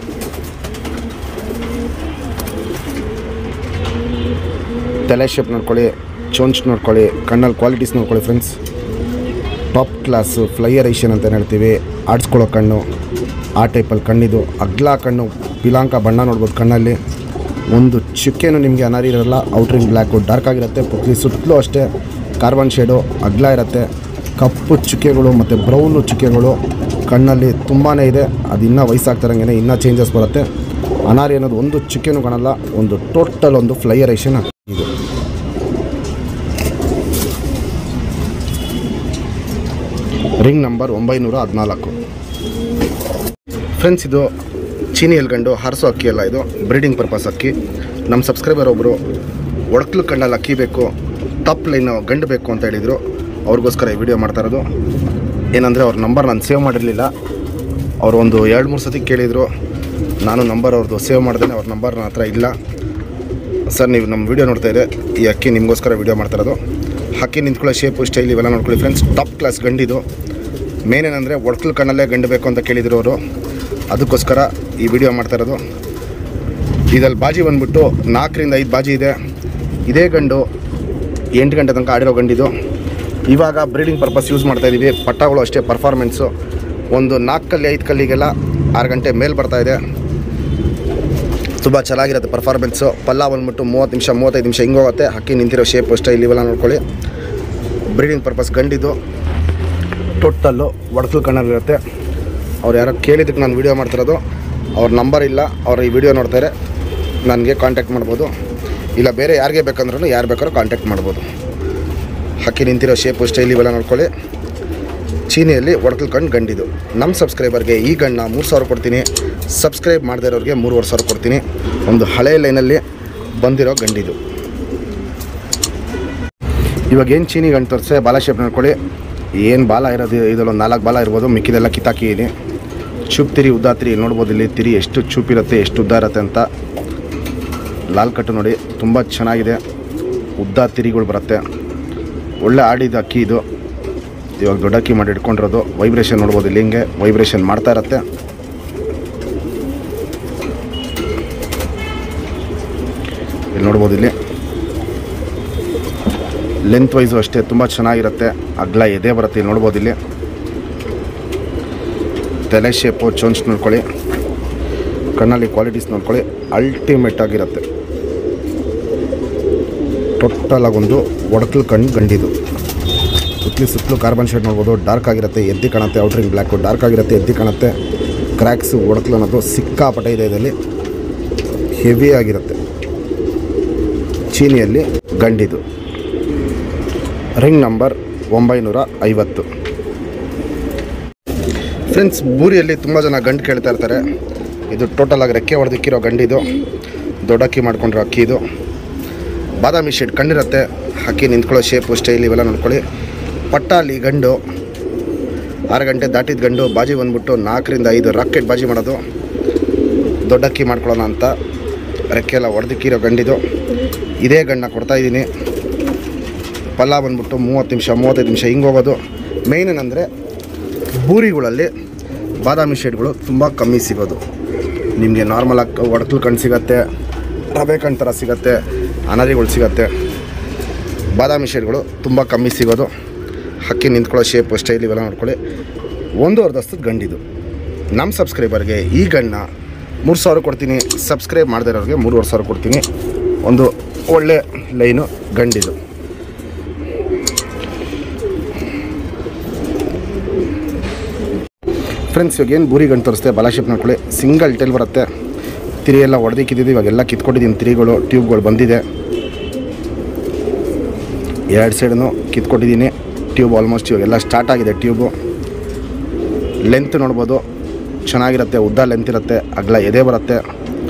Speaker 1: ತಲೆ ಶೇಪ್ ನೋಡ್ಕೊಳ್ಳಿ ಚೋಂಚ್ ನೋಡ್ಕೊಳ್ಳಿ ಕಣ್ಣಲ್ಲಿ ಕ್ವಾಲಿಟೀಸ್ ನೋಡ್ಕೊಳ್ಳಿ friends top class flyer Asian ಅಂತ ಏನ್ ಹೇಳ್ತೀವಿ ಆಡಿಸ್ಕೊಳ್ಳೋ ಕಣ್ಣು ಆ ಟೈಪಲ್ಲಿ ಕಣ್ಣಿದು ಅಗ್ಲ ಕಣ್ಣು ಪಿಲಾಂಕ ಬಣ್ಣ ನೋಡ್ಬೋದು ಕಣ್ಣಲ್ಲಿ ಒಂದು ಚುಕ್ಕೆನೂ ನಿಮಗೆ ಅನಾರಿ ಇರಲ್ಲ ಔಟ್ರಿಂಗ್ ಬ್ಲ್ಯಾಕು ಡಾರ್ಕ್ ಆಗಿರುತ್ತೆ ಪುಕ್ಲಿ ಸುತ್ತಲೂ ಅಷ್ಟೇ ಕಾರ್ಬನ್ ಶೇಡು ಅಗ್ಲ ಇರುತ್ತೆ ಕಪ್ಪು ಚುಕ್ಕೆಗಳು ಮತ್ತು ಬ್ರೌನು ಚುಕ್ಕೆಗಳು ಕಣ್ಣಲ್ಲಿ ತುಂಬಾ ಇದೆ ಅದು ಇನ್ನೂ ವಯಸ್ಸಾಗ್ತಿರಂಗೆ ಇನ್ನೂ ಚೇಂಜಸ್ ಬರುತ್ತೆ ಅನಾರಿ ಅನ್ನೋದು ಒಂದು ಚುಕ್ಕೆನೂ ಕಾಣಲ್ಲ ಒಂದು ಟೋಟಲ್ ಒಂದು ಫ್ಲೈಯರ್ ಏಷನ್ ಇದು ರಿಂಗ್ ನಂಬರ್ ಒಂಬೈನೂರ ಹದಿನಾಲ್ಕು ಫ್ರೆಂಡ್ಸ್ ಇದು ಚೀನಿ ಎಲ್ಗಂಡು ಹರಸೋ ಅಕ್ಕಿ ಅಲ್ಲ ಇದು ಬ್ರೀಡಿಂಗ್ ಪರ್ಪಸ್ ಅಕ್ಕಿ ನಮ್ಮ ಸಬ್ಸ್ಕ್ರೈಬರ್ ಒಬ್ಬರು ಒಡಕ್ಲು ಕಣ್ಣಲ್ಲಿ ಅಕ್ಕಿ ಬೇಕು ಟಾಪ್ ಲೈನು ಗಂಡು ಬೇಕು ಅಂತ ಹೇಳಿದರು ಅವ್ರಿಗೋಸ್ಕರ ಈ ವಿಡಿಯೋ ಮಾಡ್ತಾ ಇರೋದು ಏನಂದರೆ ಅವ್ರ ನಂಬರ್ ನಾನು ಸೇವ್ ಮಾಡಿರಲಿಲ್ಲ ಅವರು ಒಂದು ಎರಡು ಮೂರು ಸತಿ ಕೇಳಿದರು ನಾನು ನಂಬರ್ ಅವ್ರದ್ದು ಸೇವ್ ಮಾಡ್ದೇನೆ ಅವ್ರ ನಂಬರ್ ನನ್ನ ಹತ್ರ ಇಲ್ಲ ಸರ್ ನೀವು ನಮ್ಮ ವಿಡಿಯೋ ನೋಡ್ತಾ ಇದೆ ಈ ಅಕ್ಕಿ ನಿಮಗೋಸ್ಕರ ವಿಡಿಯೋ ಮಾಡ್ತಾ ಇರೋದು ಹಕ್ಕಿ ನಿಂತ್ಕೊಳ್ಳೋ ಶೇಪು ಸ್ಟೈಲ್ ಇವೆಲ್ಲ ನೋಡ್ಕೊಳ್ಳಿ ಫ್ರೆಂಡ್ಸ್ ಟಾಪ್ ಕ್ಲಾಸ್ ಗಂಡಿದು ಮೇನ್ ಏನಂದರೆ ಒಡ್ಕಲ್ ಕಣ್ಣಲ್ಲೇ ಗಂಡು ಬೇಕು ಅಂತ ಕೇಳಿದ್ರು ಅವರು ಅದಕ್ಕೋಸ್ಕರ ಈ ವಿಡಿಯೋ ಮಾಡ್ತಾ ಇರೋದು ಇದಲ್ಲಿ ಬಾಜಿ ಬಂದ್ಬಿಟ್ಟು ನಾಲ್ಕರಿಂದ ಐದು ಬಾಜಿ ಇದೆ ಇದೇ ಗಂಡು ಎಂಟು ಗಂಟೆ ತನಕ ಆಡಿರೋ ಗಂಡಿದು ಇವಾಗ ಬ್ರೀಡಿಂಗ್ ಪರ್ಪಸ್ ಯೂಸ್ ಮಾಡ್ತಾ ಇದ್ದೀವಿ ಪಟ್ಟಗಳು ಅಷ್ಟೇ ಪರ್ಫಾರ್ಮೆನ್ಸು ಒಂದು ನಾಲ್ಕು ಕಲ್ಲಿ ಐದು ಕಲ್ಲಿಗೆಲ್ಲ ಆರು ಗಂಟೆ ಮೇಲೆ ಬರ್ತಾ ಇದೆ ತುಂಬ ಚೆನ್ನಾಗಿರುತ್ತೆ ಪರ್ಫಾರ್ಮೆನ್ಸು ಪಲ್ಲ ಬಂದ್ಬಿಟ್ಟು ಮೂವತ್ತು ನಿಮಿಷ ಮೂವತ್ತೈದು ನಿಮಿಷ ಹಿಂಗೆ ಹೋಗುತ್ತೆ ಹಕ್ಕಿ ನಿಂತಿರೋ ಶೇಪ್ ಸ್ಟೈಲ್ ಇವೆಲ್ಲ ನೋಡ್ಕೊಳ್ಳಿ ಬ್ರೀಡಿಂಗ್ ಪರ್ಪಸ್ ಗಂಡಿದ್ದು ಟೋಟಲ್ಲು ಒಡಕಲ್ ಕಣ್ಣಲ್ಲಿರುತ್ತೆ ಅವ್ರು ಯಾರೋ ಕೇಳಿದ್ದಕ್ಕೆ ನಾನು ವೀಡಿಯೋ ಮಾಡ್ತಿರೋದು ಅವ್ರ ನಂಬರ್ ಇಲ್ಲ ಅವ್ರು ಈ ವಿಡಿಯೋ ನೋಡ್ತಾರೆ ನನಗೆ ಕಾಂಟ್ಯಾಕ್ಟ್ ಮಾಡ್ಬೋದು ಇಲ್ಲ ಬೇರೆ ಯಾರಿಗೆ ಬೇಕಂದ್ರೂ ಯಾರು ಬೇಕಾದ್ರೂ ಕಾಂಟ್ಯಾಕ್ಟ್ ಮಾಡ್ಬೋದು ಹಕ್ಕಿ ನಿಂತಿರೋ ಶೇಪು ಸ್ಟೈಲ್ ಇವೆಲ್ಲ ನೋಡ್ಕೊಳ್ಳಿ ಚೀನಿಯಲ್ಲಿ ಒಡಕಲ್ ಕಣ್ಣು ಗಂಡಿದು ನಮ್ಮ ಸಬ್ಸ್ಕ್ರೈಬರ್ಗೆ ಈ ಗಣ್ಣ ಮೂರು ಸಾವಿರ ಕೊಡ್ತೀನಿ ಸಬ್ಸ್ಕ್ರೈಬ್ ಮಾಡದೇ ಇರೋರಿಗೆ ಮೂರುವರೆ ಸಾವಿರ ಕೊಡ್ತೀನಿ ಒಂದು ಹಳೆ ಲೈನಲ್ಲಿ ಬಂದಿರೋ ಗಂಡಿದು ಇವಾಗ ಏನು ಚೀನಿ ಗಂಟು ತೋರಿಸೆ ಬಾಲ ಶೇಪ್ ನೋಡ್ಕೊಳ್ಳಿ ಏನು ಬಾಲ ಇರೋದು ಇದರಲ್ಲೊಂದು ನಾಲ್ಕು ಬಾಲ ಇರ್ಬೋದು ಮಿಕ್ಕಿದೆಲ್ಲ ಕಿತ್ತಾಕಿದ್ದೀನಿ ಚೂಪ್ ತಿರಿ ಉದ್ದ ತಿರಿ ಇಲ್ಲಿ ನೋಡ್ಬೋದು ಇಲ್ಲಿ ತಿರಿ ಎಷ್ಟು ಚೂಪ್ ಇರುತ್ತೆ ಎಷ್ಟು ಉದ್ದ ಇರುತ್ತೆ ಅಂತ ಲಾಲ್ ಕಟ್ಟು ನೋಡಿ ತುಂಬ ಚೆನ್ನಾಗಿದೆ ಉದ್ದ ತಿರಿಗಳು ಬರುತ್ತೆ ಒಳ್ಳೆ ಆಡಿದ ಅಕ್ಕಿ ಇದು ಇವಾಗ ದೊಡ್ಡ ಅಕ್ಕಿ ಮಾಡಿ ಇಟ್ಕೊಂಡಿರೋದು ವೈಬ್ರೇಷನ್ ನೋಡ್ಬೋದು ಇಲ್ಲಿ ಹಿಂಗೆ ವೈಬ್ರೇಷನ್ ಮಾಡ್ತಾ ಇರುತ್ತೆ ಇಲ್ಲಿ ನೋಡ್ಬೋದು ಇಲ್ಲಿ ಲೆಂತ್ ವೈಸು ಅಷ್ಟೇ ತುಂಬ ಚೆನ್ನಾಗಿರುತ್ತೆ ಅಗ್ಲ ಎದೆ ಬರುತ್ತೆ ಇಲ್ಲಿ ನೋಡ್ಬೋದು ಇಲ್ಲಿ ತಲೆ ಶೇಪು ಚೊಂಚ್ ನೋಡ್ಕೊಳ್ಳಿ ಕಣ್ಣಲ್ಲಿ ಕ್ವಾಲಿಟೀಸ್ ನೋಡ್ಕೊಳ್ಳಿ ಅಲ್ಟಿಮೇಟ್ ಆಗಿರುತ್ತೆ ಟೋಟಲ್ ಆಗೊಂದು ಒಡಕಲ್ ಕಣ್ಣು ಗಂಡಿದು ಸುತ್ತಲಿ ಸುತ್ತಲೂ ಕಾರ್ಬನ್ ಶೇಡ್ ನೋಡ್ಬೋದು ಡಾರ್ಕ್ ಆಗಿರುತ್ತೆ ಎದ್ದಿ ಕಾಣುತ್ತೆ ಔಟ್ರಿಂಗ್ ಬ್ಲ್ಯಾಕು ಡಾರ್ಕ್ ಆಗಿರುತ್ತೆ ಎದ್ದಿ ಕಾಣುತ್ತೆ ಕ್ರ್ಯಾಕ್ಸು ಒಡಕಲು ಅನ್ನೋದು ಸಿಕ್ಕಾಪಟ್ಟೆ ಇದೆ ಇದರಲ್ಲಿ ಹೆವಿ ಆಗಿರುತ್ತೆ ಚೀನಿಯಲ್ಲಿ ಗಂಡಿದು ರಿಂಗ್ ನಂಬರ್ ಒಂಬೈನೂರ ಐವತ್ತು ಫ್ರೆಂಡ್ಸ್ ಬೂರಿಯಲ್ಲಿ ತುಂಬ ಜನ ಗಂಡು ಕೇಳ್ತಾ ಇರ್ತಾರೆ ಇದು ಟೋಟಲ್ ಆಗಿ ರೆಕ್ಕೆ ಹೊಡೆದಿಕ್ಕಿರೋ ಗಂಡಿದು ದೊಡ್ಡ ಅಕ್ಕಿ ಮಾಡ್ಕೊಂಡಿರೋ ಅಕ್ಕಿ ಇದು ಬಾದಾಮಿ ಶೇಡ್ ಕಣ್ಣಿರುತ್ತೆ ಅಕ್ಕಿ ನಿಂತ್ಕೊಳ್ಳೋ ಶೇಪು ಸ್ಟೈಲ್ ಇವೆಲ್ಲ ನೋಡ್ಕೊಳ್ಳಿ ಪಟ್ಟಾಲಿ ಗಂಡು ಆರು ಗಂಟೆ ದಾಟಿದ ಗಂಡು ಬಾಜಿ ಬಂದ್ಬಿಟ್ಟು ನಾಲ್ಕರಿಂದ ಐದು ರಾಕೆಟ್ ಬಾಜಿ ಮಾಡೋದು ದೊಡ್ಡಕ್ಕಿ ಮಾಡ್ಕೊಳ್ಳೋಣ ಅಂತ ರೆಕ್ಕೆ ಎಲ್ಲ ಹೊಡೆದಿಕ್ಕಿರೋ ಗಂಡಿದು ಇದೇ ಗಂಡನ್ನ ಕೊಡ್ತಾಯಿದ್ದೀನಿ ಪಲ್ಲ ಬಂದ್ಬಿಟ್ಟು ಮೂವತ್ತು ನಿಮಿಷ ಮೂವತ್ತೈದು ನಿಮಿಷ ಹಿಂಗೆ ಹೋಗೋದು ಮೇಯ್ನ್ ಏನಂದರೆ ಬೂರಿಗಳಲ್ಲಿ ಬಾದಾಮಿ ಶೇಡ್ಗಳು ತುಂಬ ಕಮ್ಮಿ ಸಿಗೋದು ನಿಮಗೆ ನಾರ್ಮಲಾಗಿ ಒಡಕಲು ಕಣ್ಣು ಸಿಗತ್ತೆ ರವೆ ಕಣ್ಣು ಥರ ಸಿಗತ್ತೆ ಅನರಿಗಳು ಸಿಗತ್ತೆ ಬಾದಾಮಿ ಶೇಡ್ಗಳು ತುಂಬ ಕಮ್ಮಿ ಸಿಗೋದು ಹಕ್ಕಿ ನಿಂತ್ಕೊಳ್ಳೋ ಶೇಪ್ ಸ್ಟೈಲ್ ಇವೆಲ್ಲ ನೋಡ್ಕೊಳ್ಳಿ ಒಂದೂವರೆ ದಸ್ತದ ಗಂಡಿದು ನಮ್ಮ ಸಬ್ಸ್ಕ್ರೈಬರ್ಗೆ ಈ ಗಂಡನ್ನ ಮೂರು ಸಾವಿರ ಕೊಡ್ತೀನಿ ಸಬ್ಸ್ಕ್ರೈಬ್ ಮಾಡದೇ ಇರೋರಿಗೆ ಮೂರುವರೆ ಸಾವಿರ ಕೊಡ್ತೀನಿ ಒಂದು ಒಳ್ಳೆ ಲೈನು ಗಂಡಿದು ಫ್ರೆಂಡ್ಸ್ ಇವಾಗ ಏನು ಬೂರಿ ಗಂಟು ತೋರಿಸ್ತೆ ಬಲಾಶಿಪ್ ನೋಡ್ಕೊಳ್ಳಿ ಸಿಂಗಲ್ ಟೇಲ್ ಬರುತ್ತೆ ತಿರಿ ಎಲ್ಲ ಹೊಡೆದಿಕ್ಕಿದ್ದು ಇವಾಗೆಲ್ಲ ಕಿತ್ಕೊಟ್ಟಿದ್ದೀನಿ ತಿರಿಗಳು ಟ್ಯೂಬ್ಗಳು ಬಂದಿದೆ ಎರಡು ಸೈಡನ್ನು ಕಿತ್ಕೊಟ್ಟಿದ್ದೀನಿ ಟ್ಯೂಬ್ ಆಲ್ಮೋಸ್ಟ್ ಇವಾಗೆಲ್ಲ ಸ್ಟಾರ್ಟ್ ಆಗಿದೆ ಟ್ಯೂಬು ಲೆಂತ್ ನೋಡ್ಬೋದು ಚೆನ್ನಾಗಿರುತ್ತೆ ಉದ್ದ ಲೆಂತ್ ಇರುತ್ತೆ ಅಗಲ ಎದೆ ಬರುತ್ತೆ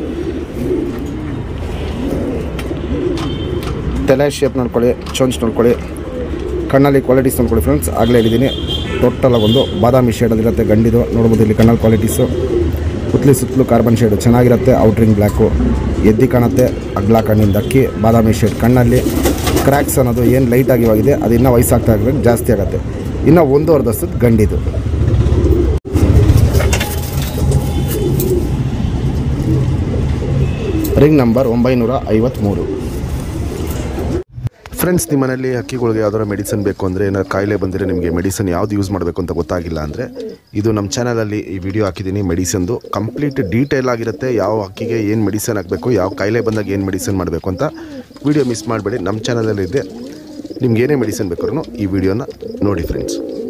Speaker 1: ತಲೆ ಶೇಪ್ ನೋಡ್ಕೊಳ್ಳಿ ಚೊಂಚ್ ನೋಡ್ಕೊಳ್ಳಿ ಕಣ್ಣಲ್ಲಿ ಕ್ವಾಲಿಟೀಸ್ ನೋಡ್ಕೊಳ್ಳಿ ಫ್ರೆಂಡ್ಸ್ ಆಗಲೇ ಹೇಳಿದ್ದೀನಿ ಟೋಟಲಾಗಿ ಒಂದು ಬಾದಾಮಿ ಶೇಡಲ್ಲಿರುತ್ತೆ ಗಂಡಿದು ನೋಡ್ಬೋದು ಇಲ್ಲಿ ಕಣ್ಣಲ್ಲಿ ಕ್ವಾಲಿಟೀಸು ಸುತ್ತಲಿ ಸುತ್ತಲೂ ಕಾರ್ಬನ್ ಶೇಡು ಚೆನ್ನಾಗಿರುತ್ತೆ ಔಟ್ರಿಂಗ್ ಬ್ಲ್ಯಾಕು ಎದ್ದಿ ಕಾಣುತ್ತೆ ಅಗ್ಲ ಕಣ್ಣಿಂದ ಅಕ್ಕಿ ಬಾದಾಮಿ ಶೇಡ್ ಕಣ್ಣಲ್ಲಿ ಕ್ರ್ಯಾಕ್ಸ್ ಅನ್ನೋದು ಏನು ಲೈಟಾಗಿ ಹೋಗಿದೆ ಅದು ಇನ್ನೂ ವಯಸ್ಸಾಗ್ತಾ ಇರಬೇಕು ಜಾಸ್ತಿ ಆಗುತ್ತೆ ಇನ್ನು ಒಂದೂವರೆ ದಸ್ತದ ಗಂಡಿದು ರಿಂಗ್ ನಂಬರ್ ಒಂಬೈನೂರ ಐವತ್ತ್ಮೂರು
Speaker 2: ಫ್ರೆಂಡ್ಸ್ ನಿಮ್ಮ ಮನೇಲಿ ಹಕ್ಕಿಗಳಿಗೆ ಯಾವ್ದಾರ ಮೆಡಿಸನ್ ಬೇಕು ಅಂದರೆ ಏನಾದ್ರು ಕಾಯಿಲೆ ಬಂದರೆ ನಿಮಗೆ ಮೆಡಿಸನ್ ಯಾವ್ದು ಯೂಸ್ ಮಾಡಬೇಕು ಅಂತ ಗೊತ್ತಾಗಿಲ್ಲ ಅಂದರೆ ಇದು ನಮ್ಮ ಚಾನಲಲ್ಲಿ ಈ ವಿಡಿಯೋ ಹಾಕಿದ್ದೀನಿ ಮೆಡಿಸನ್ದು ಕಂಪ್ಲೀಟ್ ಡೀಟೇಲ್ ಆಗಿರುತ್ತೆ ಯಾವ ಹಕ್ಕಿಗೆ ಏನು ಮೆಡಿಸನ್ ಹಾಕಬೇಕು ಯಾವ ಕಾಯಿಲೆ ಬಂದಾಗ ಏನು ಮೆಡಿಸನ್ ಮಾಡಬೇಕು ಅಂತ ವಿಡಿಯೋ ಮಿಸ್ ಮಾಡಬೇಡಿ ನಮ್ಮ ಚಾನಲಲ್ಲಿ ಇದೆ ನಿಮ್ಗೆ ಏನೇ ಮೆಡಿಸನ್ ಬೇಕಾದ್ರೂ ಈ ವಿಡಿಯೋನ ನೋಡಿ ಫ್ರೆಂಡ್ಸ್